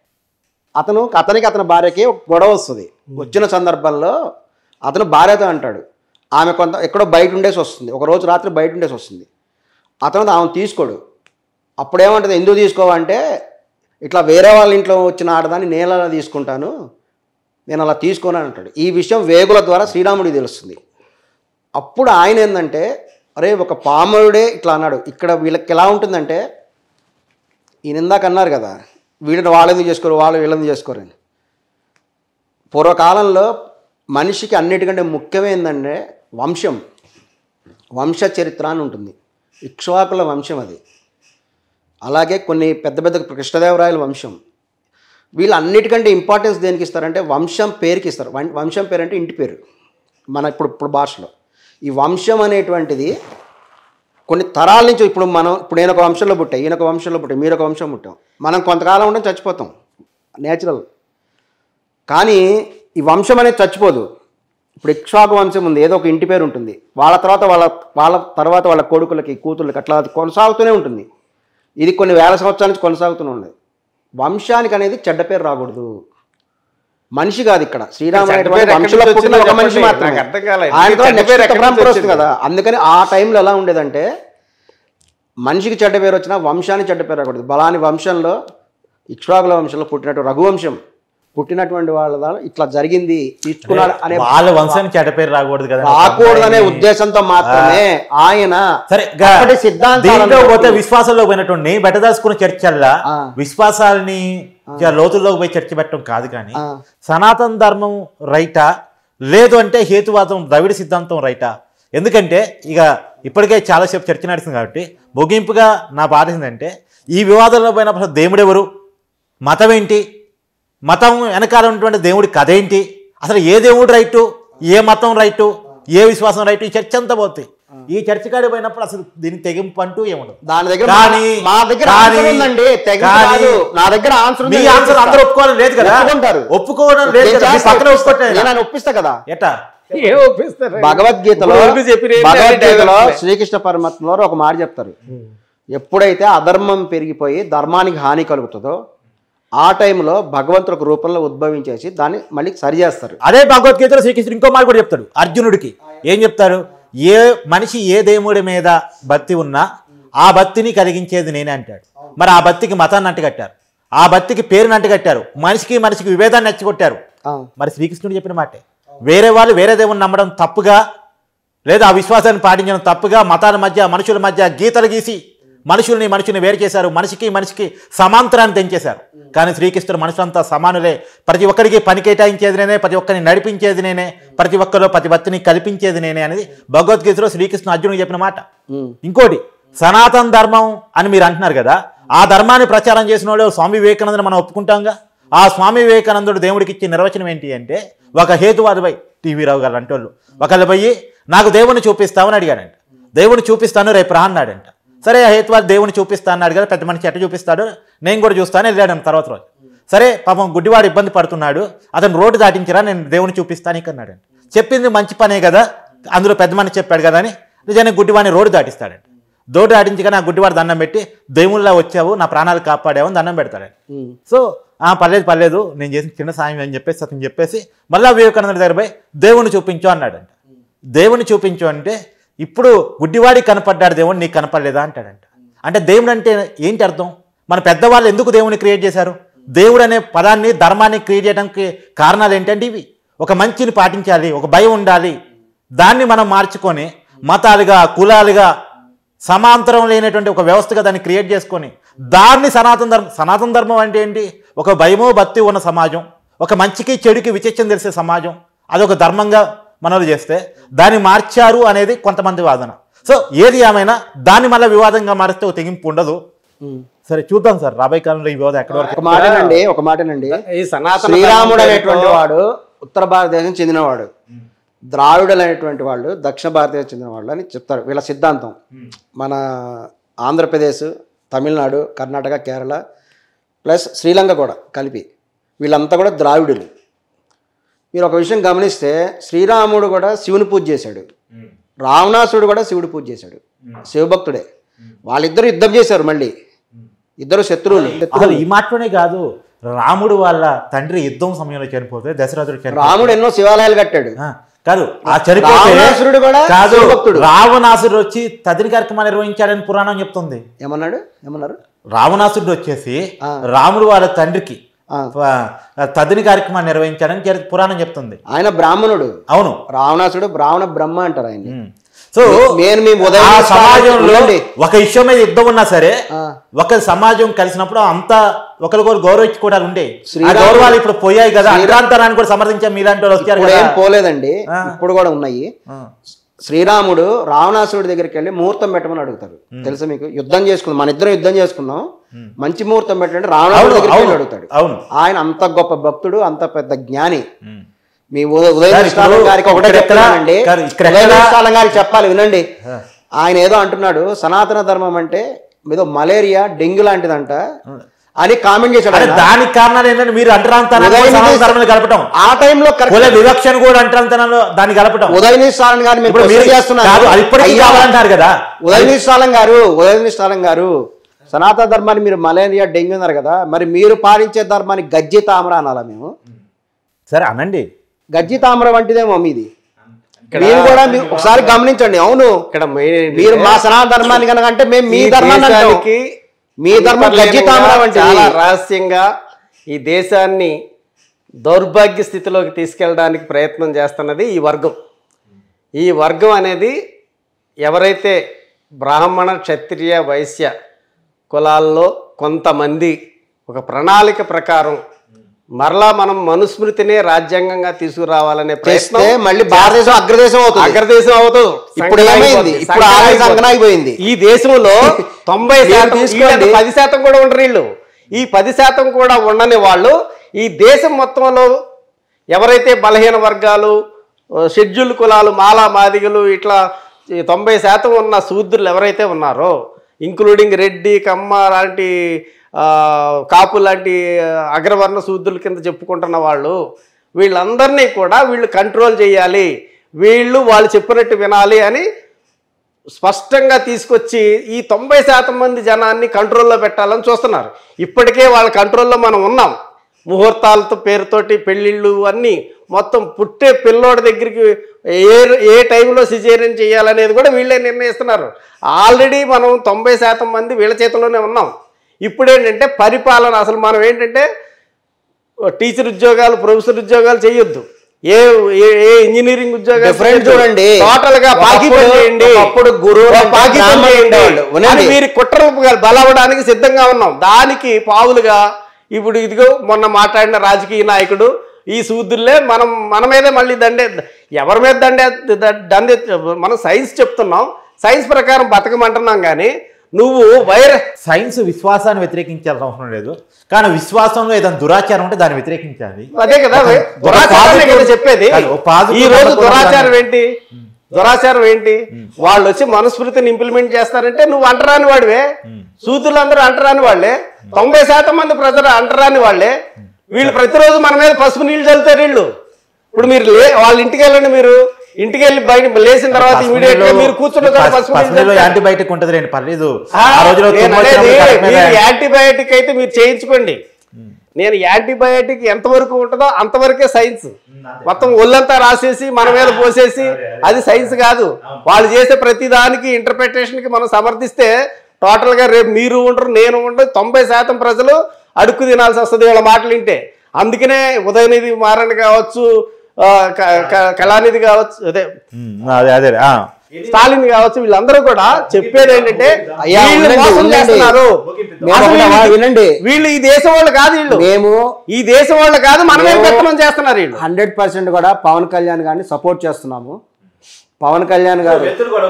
అతను అతనికి అతని భార్యకి ఒక గొడవ వస్తుంది వచ్చిన సందర్భంలో అతను భార్యతో అంటాడు ఆమె కొంత ఎక్కడో బయట ఉండేసి వస్తుంది ఒక రోజు రాత్రి బయట ఉండేసి వస్తుంది అతను ఆమె తీసుకోడు అప్పుడేమంటుంది ఎందుకు తీసుకోవంటే ఇట్లా వేరే వాళ్ళ ఇంట్లో వచ్చిన ఆడదాన్ని నేను అలా తీసుకుంటాను నేను అలా తీసుకోను అని అంటాడు ఈ విషయం వేగుల ద్వారా శ్రీరాముడికి తెలుస్తుంది అప్పుడు ఆయన ఏంటంటే అరే ఒక పామరుడే ఇట్లా అన్నాడు ఇక్కడ వీళ్ళకి ఎలా ఉంటుందంటే ఈయన ఇందాక అన్నారు కదా వీళ్ళని వాళ్ళు ఎందుకు చేసుకోరు వాళ్ళు వీళ్ళని చేసుకోరు అని పూర్వకాలంలో మనిషికి అన్నిటికంటే ముఖ్యమైందంటే వంశం వంశ చరిత్ర అని ఉంటుంది ఇక్ష్వాకుల వంశం అది అలాగే కొన్ని పెద్ద పెద్ద కృష్ణదేవరాయల వంశం వీళ్ళు అన్నిటికంటే ఇంపార్టెన్స్ దేనికి ఇస్తారంటే వంశం పేరుకి ఇస్తారు వం- వంశం పేరు అంటే ఇంటి పేరు మన ఇప్పుడు ఇప్పుడు భాషలో ఈ వంశం అనేటువంటిది కొన్ని తరాల నుంచి ఇప్పుడు మనం ఇప్పుడు నేను ఒక వంశంలో పుట్టా ఈయన ఒక వంశంలో పుట్టా మీరు ఒక వంశం పుట్టాం మనం కొంతకాలం ఉంటే చచ్చిపోతాం నేచురల్ కానీ ఈ వంశం అనేది చచ్చిపోదు ఇప్పుడు ఇక్ష్వాకు వంశం ఉంది ఏదో ఒక ఇంటి పేరు ఉంటుంది వాళ్ళ తర్వాత వాళ్ళ వాళ్ళ తర్వాత వాళ్ళ కొడుకులకి కూతుర్లకి అట్లా అది కొనసాగుతూనే ఉంటుంది ఇది కొన్ని వేల సంవత్సరాల నుంచి కొనసాగుతూనే ఉంది వంశానికి అనేది చెడ్డ పేరు రాకూడదు మనిషి కాదు ఇక్కడ శ్రీరాముడు చెడ్డ అనేటువంటి పేరు ఎక్కడి వంశంలో నుంచి పుట్టిన వచ్చిందో ఒక మనిషి చెప్పండి. మాత్రమే నాకు అర్థం కాలేదు. ఆయనతో చెడ్డ నెక్స్ట్ పేరు ఎక్కడి పరంపర నుంచి వస్తుంది వచ్చింది? కదా అందుకని ఆ టైంలో ఎలా ఉండేదంటే మనిషికి చెడ్డ పేరు వచ్చినా వంశానికి చెడ్డ పేరు రాకూడదు బలాని వంశంలో ఇక్ష్వాకుల వంశంలో పుట్టినట్టు రఘువంశం పుట్టినటువంటి వాళ్ళ దాంట్లో ఇట్లా జరిగింది తీసుకున్నాడు అనే వాళ్ళ వంశానికి చెడ్డ పేరు రాకూడదు కదా రాకూడదనే ఉద్దేశంతో మాత్రమే ఆయన సరే అప్పటి సిద్ధాంతాలను దీంట్లో పోతే బట్టి- విశ్వాసంలో పోయినటువంటి నేను బెటదాసుకున్న చర్చల్లా ఆ. విశ్వాసాలని ఇక లోతుల్లోకి పోయి చర్చ పెట్టడం కాదు కానీ ఆ. సనాతన ధర్మం రైటా లేదు అంటే హేతువాదం ద్రవిడ సిద్ధాంతం రైటా ఎందుకంటే ఇక ఇప్పటికే చాలాసేపు చర్చ నడుస్తుంది కాబట్టి ముగింపుగా నా బాధ ఏంటంటే ఈ వివాదంలో పోయినప్పుడు అసలు దేవుడు ఎవరు మతం ఏంటి మతం వెనకాల ఉన్నటువంటి దేవుడి కథ ఏంటి అసలు ఏ దేవుడు రైటు ఏ మతం రైటు ఏ విశ్వాసం రైటు ఈ చర్చ అంతా పోతుంది ఈ చర్చ కాడికి పోయినప్పుడు అసలు దీనికి తెగింపు అంటూ ఏముండదు దాని దగ్గర కానీ మా దగ్గర కానీ- ఆన్సర్ ఉందండి తెగ కానీ కాదు. నా దగ్గర ఆన్సర్ ఉంది మీ నేను ఆన్సర్ అందరూ ఒప్పుకోవడం లేదు కదా ఒప్పుకుంటారు. ఒప్పుకోవడం లేదు నేను కదా మీ చేస్తా, పక్కన ఒప్పిస్తా. ఒప్పుకోవట్లేదు నేను ఆయన ఒప్పిస్తా కదా ఎట్టా ఏ ఒప్పిస్తారు భగవద్గీతలో ఇప్పుడు వరకు చెప్పిన ఏంటి? భగవద్గీతలో అదే శ్రీకృష్ణ పరమాత్మలో ఒక మాట చెప్తారు ఎప్పుడైతే అధర్మం పెరిగిపోయి ధర్మానికి హాని కలుగుతుందో ఆ టైంలో భగవంతుడు ఒక రూపంలో ఉద్భవించేసి దాన్ని మళ్ళీ సరి చేస్తారు అదే భగవద్గీతలో శ్రీకృష్ణుడు ఇంకో మాట కూడా చెప్తాడు అర్జునుడికి ఏం చెప్తారు ఏ మనిషి ఏ దేవుడి మీద భక్తి ఉన్నా ఆ భక్తిని కలిగించేది నేనే అంటాడు మరి ఆ భక్తికి మతాన్ని అంటగట్టారు ఆ భక్తికి పేరుని అంటగట్టారు మనిషికి మనిషికి విభేదాన్ని నచ్చగొట్టారు ఆ, మరి శ్రీకృష్ణుడు చెప్పిన మాటే వేరే వాళ్ళు వేరే దేవుని నమ్మడం తప్పుగా లేదా ఆ విశ్వాసాన్ని పాటించడం తప్పుగా మతాల మధ్య మనుషుల మధ్య గీతలు గీసి మనుషుల్ని మనుషుల్ని వేరు చేశారు మనిషికి మనిషికి సమాంతరాన్ని తెంచేశారు కానీ శ్రీకృష్ణుడు మనుషులంతా సమానులే ప్రతి ఒక్కరికి పని కేటాయించేది నేనే ప్రతి ఒక్కరిని నడిపించేది నేనే ప్రతి ఒక్కరిలో ప్రతి భక్తిని కల్పించేది నేనే అనేది భగవద్గీతలో శ్రీకృష్ణ అర్జునుడు చెప్పిన మాట ఉమ్, ఇంకోటి సనాతన ధర్మం అని మీరు అంటున్నారు కదా ఆ ధర్మాన్ని ప్రచారం చేసిన వాడు స్వామి వివేకానందని మనం ఒప్పుకుంటాంగా ఆ స్వామి వివేకానందుడు దేవుడికి ఇచ్చే నిర్వచనం ఏంటి అంటే ఒక హేతువాదిపై టీవీ రావు గారు అంటే వాళ్ళు ఒకళ్ళు పోయి నాకు దేవుని చూపిస్తామని అడిగాడంట దేవుని చూపిస్తాను రేపు రా అన్నాడంట సరే ఆ హేతువాది దేవుని చూపిస్తా అన్నాడు కదా పెద్ద మనిషి ఎట్ట చూపిస్తాడు నేను కూడా చూస్తాను వెళ్ళాడు తర్వాత రోజు సరే పాపం గుడ్డివాడు ఇబ్బంది పడుతున్నాడు అతను రోడ్డు దాటించరా నేను దేవుని చూపిస్తాను ఇక అన్నాడంట చెప్పింది మంచి పనే కదా అందులో పెద్ద మనిషి చెప్పాడు కదా అని నిజానికి గుడ్డివాడిని రోడ్డు దాటిస్తాడంట రోడ్డు దాటించగా నా గుడ్డివాడు దండం పెట్టి దేవుళ్ళ వచ్చావు నా ప్రాణాలు కాపాడావు అని దండం పెడతాడంట ఉమ్. సో ఆ పర్లేదు పర్లేదు నేను చేసిన చిన్న సాయం అని చెప్పేసి అతను చెప్పేసి మళ్ళా వివేకానంద దగ్గర పోయి దేవుని చూపించు అన్నాడంట దేవుని చూపించు అంటే ఇప్పుడు గుడ్డివాడికి కనపడ్డాడు దేవుడు నీకు కనపడలేదా అంటాడంట అంటే దేవుడు అంటే ఏంటి అర్థం మన పెద్దవాళ్ళు ఎందుకు దేవుని క్రియేట్ చేశారు దేవుడు అనే పదాన్ని ధర్మాన్ని క్రియేట్ చేయడానికి కారణాలు ఏంటంటే ఇవి ఒక మంచిని పాటించాలి ఒక భయం ఉండాలి దాన్ని మనం మార్చుకొని మతాలుగా కులాలుగా సమాంతరం లేనటువంటి ఒక వ్యవస్థగా దాన్ని క్రియేట్ చేసుకొని దాన్ని సనాతన ధర్మం సనాతన ధర్మం అంటే ఏంటి ఒక భయమో భక్తి ఉన్న సమాజం ఒక మంచికి చెడుకి విచక్షణ తెలిసే సమాజం అదొక ధర్మంగా మనలు చేస్తే దాన్ని మార్చారు అనేది కొంతమంది వాదన సో ఏది ఏమైనా దాన్ని మళ్ళీ వివాదంగా మారిస్తే ఒక తెగింపు ఉండదు ఉమ్. సరే చూద్దాం సార్ రాబోయే కాలంలో ఈ వివాదం ఎక్కడి వరకు ఒక మాటనండి ఒక మాటనండి ఈ సనాతన శ్రీరాముడు ధర్మం అనేటువంటి పేరుతో- వాడు ఉత్తర భారతదేశం చెందినవాడు ద్రావిడులు అనేటువంటి వాళ్ళు దక్షిణ భారతదేశం చెందిన వాళ్ళు అని చెప్తారు వీళ్ళ సిద్ధాంతం మన ఆంధ్రప్రదేశ్ తమిళనాడు కర్ణాటక కేరళ ప్లస్ శ్రీలంక కూడా కలిపి వీళ్ళంతా కూడా ద్రావిడులు మీరు ఒక విషయం గమనిస్తే శ్రీరాముడు కూడా శివుని పూజ చేశాడు రావణాసుడు కూడా శివుడు పూజ చేశాడు శివభక్తుడే వాళ్ళిద్దరు యుద్ధం చేశారు మళ్ళీ ఇద్దరు శత్రువులు అసలు ఈ మాటలోనే కాదు రాముడు వాళ్ళ తండ్రి యుద్ధం సమయంలో చనిపోతే దశరథుడు చనిపోతే రాముడు ఎన్నో శివాలయాలు కట్టాడు ఆ, కాదు ఆ చనిపోతే రావణాసురుడు కూడా కాదు శివభక్తుడు. రావణాసురుడు వచ్చి తదిని కార్యక్రమాలు నిర్వహించాడని పురాణం చెప్తుంది ఏమన్నాడు ఏమన్నారు రావణాసురుడు వచ్చేసి ఆ. రాముడు వాళ్ళ తండ్రికి ఆ. ఆ, తదిని కార్యక్రమాన్ని నిర్వహించాడని చరి- పురాణం చెప్తుంది ఆయన బ్రాహ్మణుడు అవును రావణాసుడు బ్రాహ్మణ బ్రహ్మ అంటారు ఆయన ఉమ్. సో నేను మీ ఉదయం ఆ సమాజంలో ఉండండి. ఒక ఇష్యూ మీద యుద్ధం ఉన్నా సరే ఆ. ఒక సమాజం కలిసినప్పుడు అంతా ఒకరికొకరు గౌరవించుకోవడాలు ఉండే ఆ శ్రీరాముడు- గౌరవాలు ఇప్పుడు పోయాయి కదా అంతరాన్ని కూడా సమర్థించే మీలాంటి వాళ్ళు వచ్చారు ఇప్పుడు కదా ఏం పోలేదండి ఆ. ఇప్పుడు కూడా ఉన్నాయి ఆ. శ్రీరాముడు రావణాసురుడి దగ్గరికి వెళ్ళి ముహూర్తం పెట్టమని అడుగుతారు తెలుసా మీకు యుద్ధం చేసుకుందాం మన ఇద్దరం యుద్ధం చేసుకుందాం మంచి ముహూర్తం పెట్టండి రావణాసుడి అవును, దగ్గరికి వెళ్ళి అవును, అడుగుతాడు అవును. ఆయన అంత గొప్ప భక్తుడు అంత పెద్ద జ్ఞాని ఉమ్. మీ ఉద- ఉదయ సార్, నిష్ఠానం ఇప్పుడు గారికి ఒకటే ఇక్కడ ఎక్కడ- చెప్తానండి కాదు, ఇక్కడ ఉదయ ఎక్కడ- నిష్ఠానం గారికి చెప్పాలి వినండి ఆయన ఏదో అంటున్నాడు సనాతన ధర్మం అంటే ఏదో మలేరియా డెంగ్యూ లాంటిదంట అని కామెంట్ చేశాడు అరే ఆయన. దానికి కారణాలు ఏంటంటే మీరు అంటరాంతనాన్ని ఉదయం సనాతన నుంచి- ధర్మాన్ని కలపటం ఆ టైంలో కుల కరెక్ట్ వివక్షను కూడా అంటరాంతనంలో దాన్ని కలపటం ఉదయనిష్ఠానం గారు మేము ఇప్పుడు మీరు క్వశ్చన్ చేస్తున్నారు. కాదు అది ఇప్పటికీ అయ్యా, కావాలంటారు కదా ఉదయనిష్ఠానం గారు ఉదయనిష్ఠానం గారు సనాతన ధర్మాన్ని మీరు మలేరియా డెంగ్యూ అన్నారు కదా మరి మీరు పాలించే ధర్మాన్ని గజ్జి తామర అనాలా మేము సరే అనండి గజ్జి తామర వంటిదేమో మీది ఇక్కడ- మీరు కూడా మీరు ఒకసారి గమనించండి అవును ఇక్కడ మెయిన్ ఏంటంటే మీరు మా సనాతన ధర్మాన్ని కనుక అంటే మేము మీ ఈ ధర్మాన్ని అంటాం. దేశానికి మీ ధర్మం గజ్జి తామర వంటిది చాలా రహస్యంగా ఈ దేశాన్ని దౌర్భాగ్య స్థితిలోకి తీసుకెళ్ళడానికి ప్రయత్నం చేస్తున్నది ఈ వర్గం ఈ వర్గం అనేది ఎవరైతే బ్రాహ్మణ క్షత్రియ వైశ్య కులాల్లో కొంతమంది ఒక ప్రణాళిక ప్రకారం మరలా మనం మనుస్మృతినే రాజ్యాంగంగా తీసుకురావాలనే ప్రయత్నం చేస్తే మళ్ళీ భారతదేశం అగ్రదేశం అవుతుంది అగ్రదేశం అవుతుంది ఇప్పుడు ఏమైంది ఇప్పుడు ఆమె సంకనాగిపోయింది ఈ దేశంలో తొంభై మీరు శాతం తీసుకోండి. వీళ్ళంతా పది శాతం కూడా ఉండరు వీళ్ళు ఈ పది శాతం కూడా ఉండని వాళ్ళు ఈ దేశం మొత్తంలో ఎవరైతే బలహీన వర్గాలు షెడ్యూల్ కులాలు మాలా మాదిగలు ఇట్లా ఈ తొంభై శాతం ఉన్న శూద్రులు ఎవరైతే ఉన్నారో ఇంక్లూడింగ్ రెడ్డి కమ్మ లాంటి ఆ, కాపు లాంటి అగ్రవర్ణ శూద్రుల కింద చెప్పుకుంటున్న వాళ్ళు వీళ్ళందరినీ కూడా వీళ్ళు కంట్రోల్ చేయాలి వీళ్ళు వాళ్ళు చెప్పినట్టు వినాలి అని స్పష్టంగా తీసుకొచ్చి ఈ తొంభై శాతం మంది జనాన్ని కంట్రోల్లో పెట్టాలని చూస్తున్నారు ఇప్పటికే వాళ్ళ కంట్రోల్లో మనం ఉన్నాం ముహూర్తాలతో పేరుతోటి పెళ్ళిళ్ళు అన్నీ మొత్తం పుట్టే పిల్లోడి దగ్గరికి ఏ ఏ టైంలో సిజేరియన్ చేయాలనేది కూడా వీళ్ళే నిర్ణయిస్తున్నారు ఆల్రెడీ మనం తొంభై శాతం మంది వీళ్ళ చేతిలోనే ఉన్నాం ఇప్పుడు ఏంటంటే పరిపాలన అసలు మనం ఏంటంటే టీచర్ ఉద్యోగాలు ప్రొఫెసర్ ఉద్యోగాలు చేయొద్దు ఏ ఏ- ఏ ఇంజనీరింగ్ ఉద్యోగాలు Different చేయొద్దు. చూడండి. టోటల్ గా పాకి పని ఒకప్పుడు- చేయండి ఒకప్పుడు గురువులు అంటే పాకి పని బ్రాహ్మణులు చేయండి ఉండేవాళ్ళు. వినండి. అని మీరు కుట్రలు బలవడానికి సిద్ధంగా ఉన్నాం దానికి పావులుగా ఇప్పుడు ఇదిగో మొన్న మాట్లాడిన రాజకీయ నాయకుడు ఈ సూదుల్లే మనం మన మీదే మళ్ళీ దండే ఎవరి మీద దండే ద- దండే మనం సైన్స్ చెప్తున్నాం సైన్స్ ప్రకారం బతకమంటున్నాం కానీ నువ్వు వైరస్ సైన్స్ విశ్వాసాన్ని వ్యతిరేకించాల్సిన అవసరం లేదు కానీ విశ్వాసంలో ఏదైనా దురాచారం ఉంటే దాన్ని వ్యతిరేకించాలి అదే కదా ఒక దురాచారమే కదా positive- చెప్పేది కాదు, ఒక positive ఈ రోజు అనుకున్న దురాచారం దాన్ని- ఏంటి దురాచారం ఏంటి వాళ్ళు వచ్చి మనుస్మృతిని ఇంప్లిమెంట్ చేస్తారంటే నువ్వు అంటరాని వాడివే సూతులందరూ అంటరాని వాళ్ళే తొంభై శాతం మంది ప్రజలు అంటరాని వాళ్ళే వీళ్ళు ప్రతిరోజు మన మీద పసుపు నీళ్ళు చల్లుతారు వీళ్ళు ఇప్పుడు మీరు లే వాళ్ళ ఇంటికి వెళ్ళండి మీరు ఇంటికి వెళ్ళి బయట లేచిన తర్వాత ఇమీడియట్ గా మీరు కూర్చున్న తర్వాత పసుపు నీళ్ళు పసుపులో చల్లుతారు. యాంటీబయాటిక్ ఉంటుంది రండి పర్లేదు ఆ, ఆ రోజులో నేను తుమ్ము అనేది వచ్చినప్పుడు కరెక్ట్ మీద- మీరు యాంటీబయాటిక్ అయితే మీరు చేయించుకోండి నేను యాంటీబయాటిక్ ఎంతవరకు ఉంటుందో అంతవరకే సైన్స్ మొత్తం ఒళ్ళంతా రాసేసి మన మీద పోసేసి అది సైన్స్ కాదు వాళ్ళు చేసే ప్రతి దానికి ఇంటర్ప్రిటేషన్ కి మనం సమర్థిస్తే టోటల్ గా రేపు మీరు ఉండరు నేను ఉండరు తొంభై శాతం ప్రజలు అడుక్కు తినాల్సి వస్తుంది వీళ్ళ మాటలు వింటే అందుకనే ఉదయనిధి మారన్ కావచ్చు ఆ, క- క- కళానిధి కావచ్చు అదే ఉమ్, అదే అదే ఆ. స్టాలిన్ కావచ్చు వీళ్ళందరూ కూడా చెప్పేది ఏంటంటే అయ్యా, వీళ్ళు ఉండండి, మోసం ఉండండి. చేస్తున్నారు మేము అసలు ఒకటి వీళ్ళు- వినండి. వీళ్ళు ఈ దేశం వాళ్ళు కాదు వీళ్ళు మేము ఈ దేశం వాళ్ళు కాదు మనమే మేము- పెత్తనం చేస్తున్నారు వీళ్ళు హండ్రెడ్ పర్సెంట్ కూడా పవన్ కళ్యాణ్ గారిని సపోర్ట్ చేస్తున్నాము పవన్ కళ్యాణ్ గారు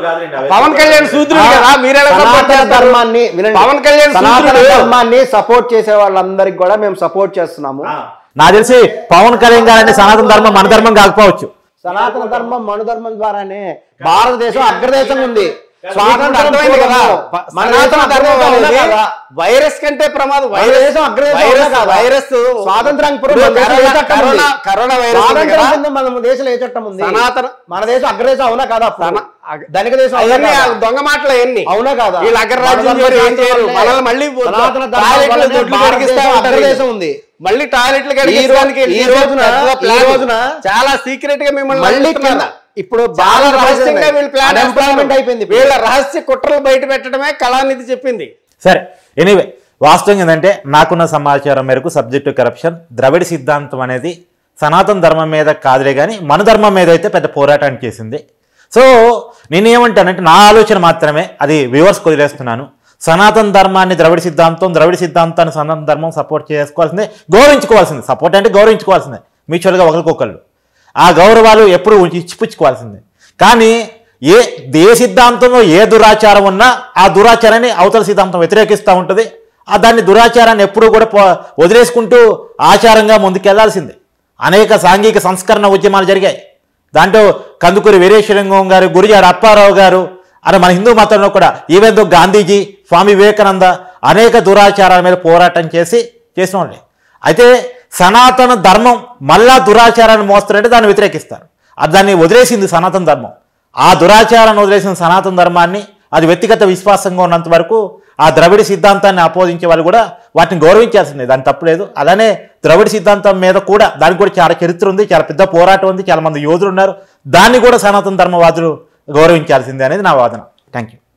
పవన్ కళ్యాణ్ సూత్రుడు కదా మీరెలా సపోర్ట్ సనాతన చేస్తారు ధర్మాన్ని వినండి. పవన్ కళ్యాణ్ సనాతన సూత్రుడు. ధర్మాన్ని సపోర్ట్ చేసే వాళ్ళందరికి కూడా మేము సపోర్ట్ చేస్తున్నాము నాకు తెలిసి పవన్ కళ్యాణ్ గారు అంటే సనాతన ధర్మం మన ధర్మం కాకపోవచ్చు సనాతన ధర్మం మను ధర్మం ద్వారానే భారతదేశం అగ్రదేశం ఉంది మీకు స్వాతంత్రం అర్థమైంది కదా పూర్వము. మన సనాతన దేశం ధర్మం అగ్రదేశం అవునా అనేది కాదా? వైరస్ కంటే ప్రమాదం మన వైరస్ దేశం అగ్రదేశం వైరస్ అవునా కాదా? వైరస్ స్వాతంత్రానికి పూర్వం ఇప్పుడు మన దేశంలో ఏ కరోనా- చట్టం ఉంది? కరోనా- కరోనా వైరస్ ఉంది స్వాతంత్రం కదా? కింద మన దేశంలో ఏ చట్టం ఉంది సనాతన మన దేశం అగ్రదేశం అవునా కాదా అప్పుడు? సన- అగ- ధనిక దేశం అవునా అవన్నీ కాదా? దొంగ మాటలు అవన్నీ అవునా కాదా వీళ్ళు అగ్రరాజ్యం మన చేయరు, ఏం ధర్మ చేయరు శాస్త్రం మనల్ని మళ్ళీ సనాతన ధర్మం టాయిలెట్లు వల్లనే దొడ్లు భారతదేశం కడిగిస్తా ఉంటారు అగ్రదేశం వీళ్ళు. ఉంది మళ్ళీ టాయిలెట్లు ఈ రో- కడిగించడానికి ఈ రోజున ఈ రోజున చాలా సీక్రెట్ గా మిమ్మల్ని మళ్ళీ నమ్మిస్తున్నారు. కింద- ఇప్పుడు చాలా బాగా రహస్యంగా వీళ్ళు ప్లాన్ అన్ఎంప్లాయ్మెంట్ అయిపోయింది ఇప్పుడు. వీళ్ళ రహస్య కుట్రలు బయట పెట్టడమే కళానిధి చెప్పింది సరే ఎనీవే వాస్తవం ఏంటంటే నాకున్న సమాచారం మేరకు సబ్జెక్టు కరప్షన్ ద్రవిడ సిద్ధాంతం అనేది సనాతన ధర్మం మీద కాదులే కానీ మన ధర్మం మీద అయితే పెద్ద పోరాటాన్ని చేసింది సో నేను ఏమంటానంటే నా ఆలోచన మాత్రమే అది వ్యూవర్స్ వదిలేస్తున్నాను సనాతన ధర్మాన్ని ద్రవిడ సిద్ధాంతం ద్రవిడ సిద్ధాంతాన్ని సనాతన ధర్మం సపోర్ట్ చేసుకోవాల్సిందే గౌరవించుకోవాల్సిందే సపోర్ట్ అంటే గౌరవించుకోవాల్సిందే మ్యూచువల్గా ఒకరికొకళ్ళు ఆ గౌరవాలు ఎప్పుడు ఇచ్చిపుచ్చుకోవాల్సిందే కానీ ఏ ఏ సిద్ధాంతంలో ఏ దురాచారం ఉన్నా ఆ దురాచారాన్ని అవతల సిద్ధాంతం వ్యతిరేకిస్తూ ఉంటుంది ఆ దాన్ని దురాచారాన్ని ఎప్పుడూ కూడా పో- వదిలేసుకుంటూ ఆచారంగా ముందుకెళ్లాల్సిందే అనేక సాంఘిక సంస్కరణ ఉద్యమాలు జరిగాయి దాంట్లో కందుకూరి వీరేశ్వరంగం గారు గురిజాడ అప్పారావు గారు అలా మన హిందూ మతంలో కూడా ఈవెన్ దో గాంధీజీ స్వామి వివేకానంద అనేక దురాచారాల మీద పోరాటం చేసి చేసిన వాళ్ళే అయితే సనాతన ధర్మం మళ్ళా దురాచారాన్ని మోస్తారంటే దాన్ని వ్యతిరేకిస్తారు అది దాన్ని వదిలేసింది సనాతన ధర్మం ఆ దురాచారాన్ని వదిలేసిన సనాతన ధర్మాన్ని అది వ్యక్తిగత విశ్వాసంగా ఉన్నంత వరకు ఆ ద్రవిడ సిద్ధాంతాన్ని ఆపోదించే వాళ్ళు కూడా వాటిని గౌరవించాల్సిందే దాని తప్పులేదు అలానే ద్రవిడ సిద్ధాంతం మీద కూడా దానికి కూడా చాలా చరిత్ర ఉంది చాలా పెద్ద పోరాటం ఉంది చాలా మంది యోధులు ఉన్నారు దాన్ని కూడా సనాతన ధర్మవాదులు గౌరవించాల్సిందే అనేది నా వాదన థ్యాంక్ యూ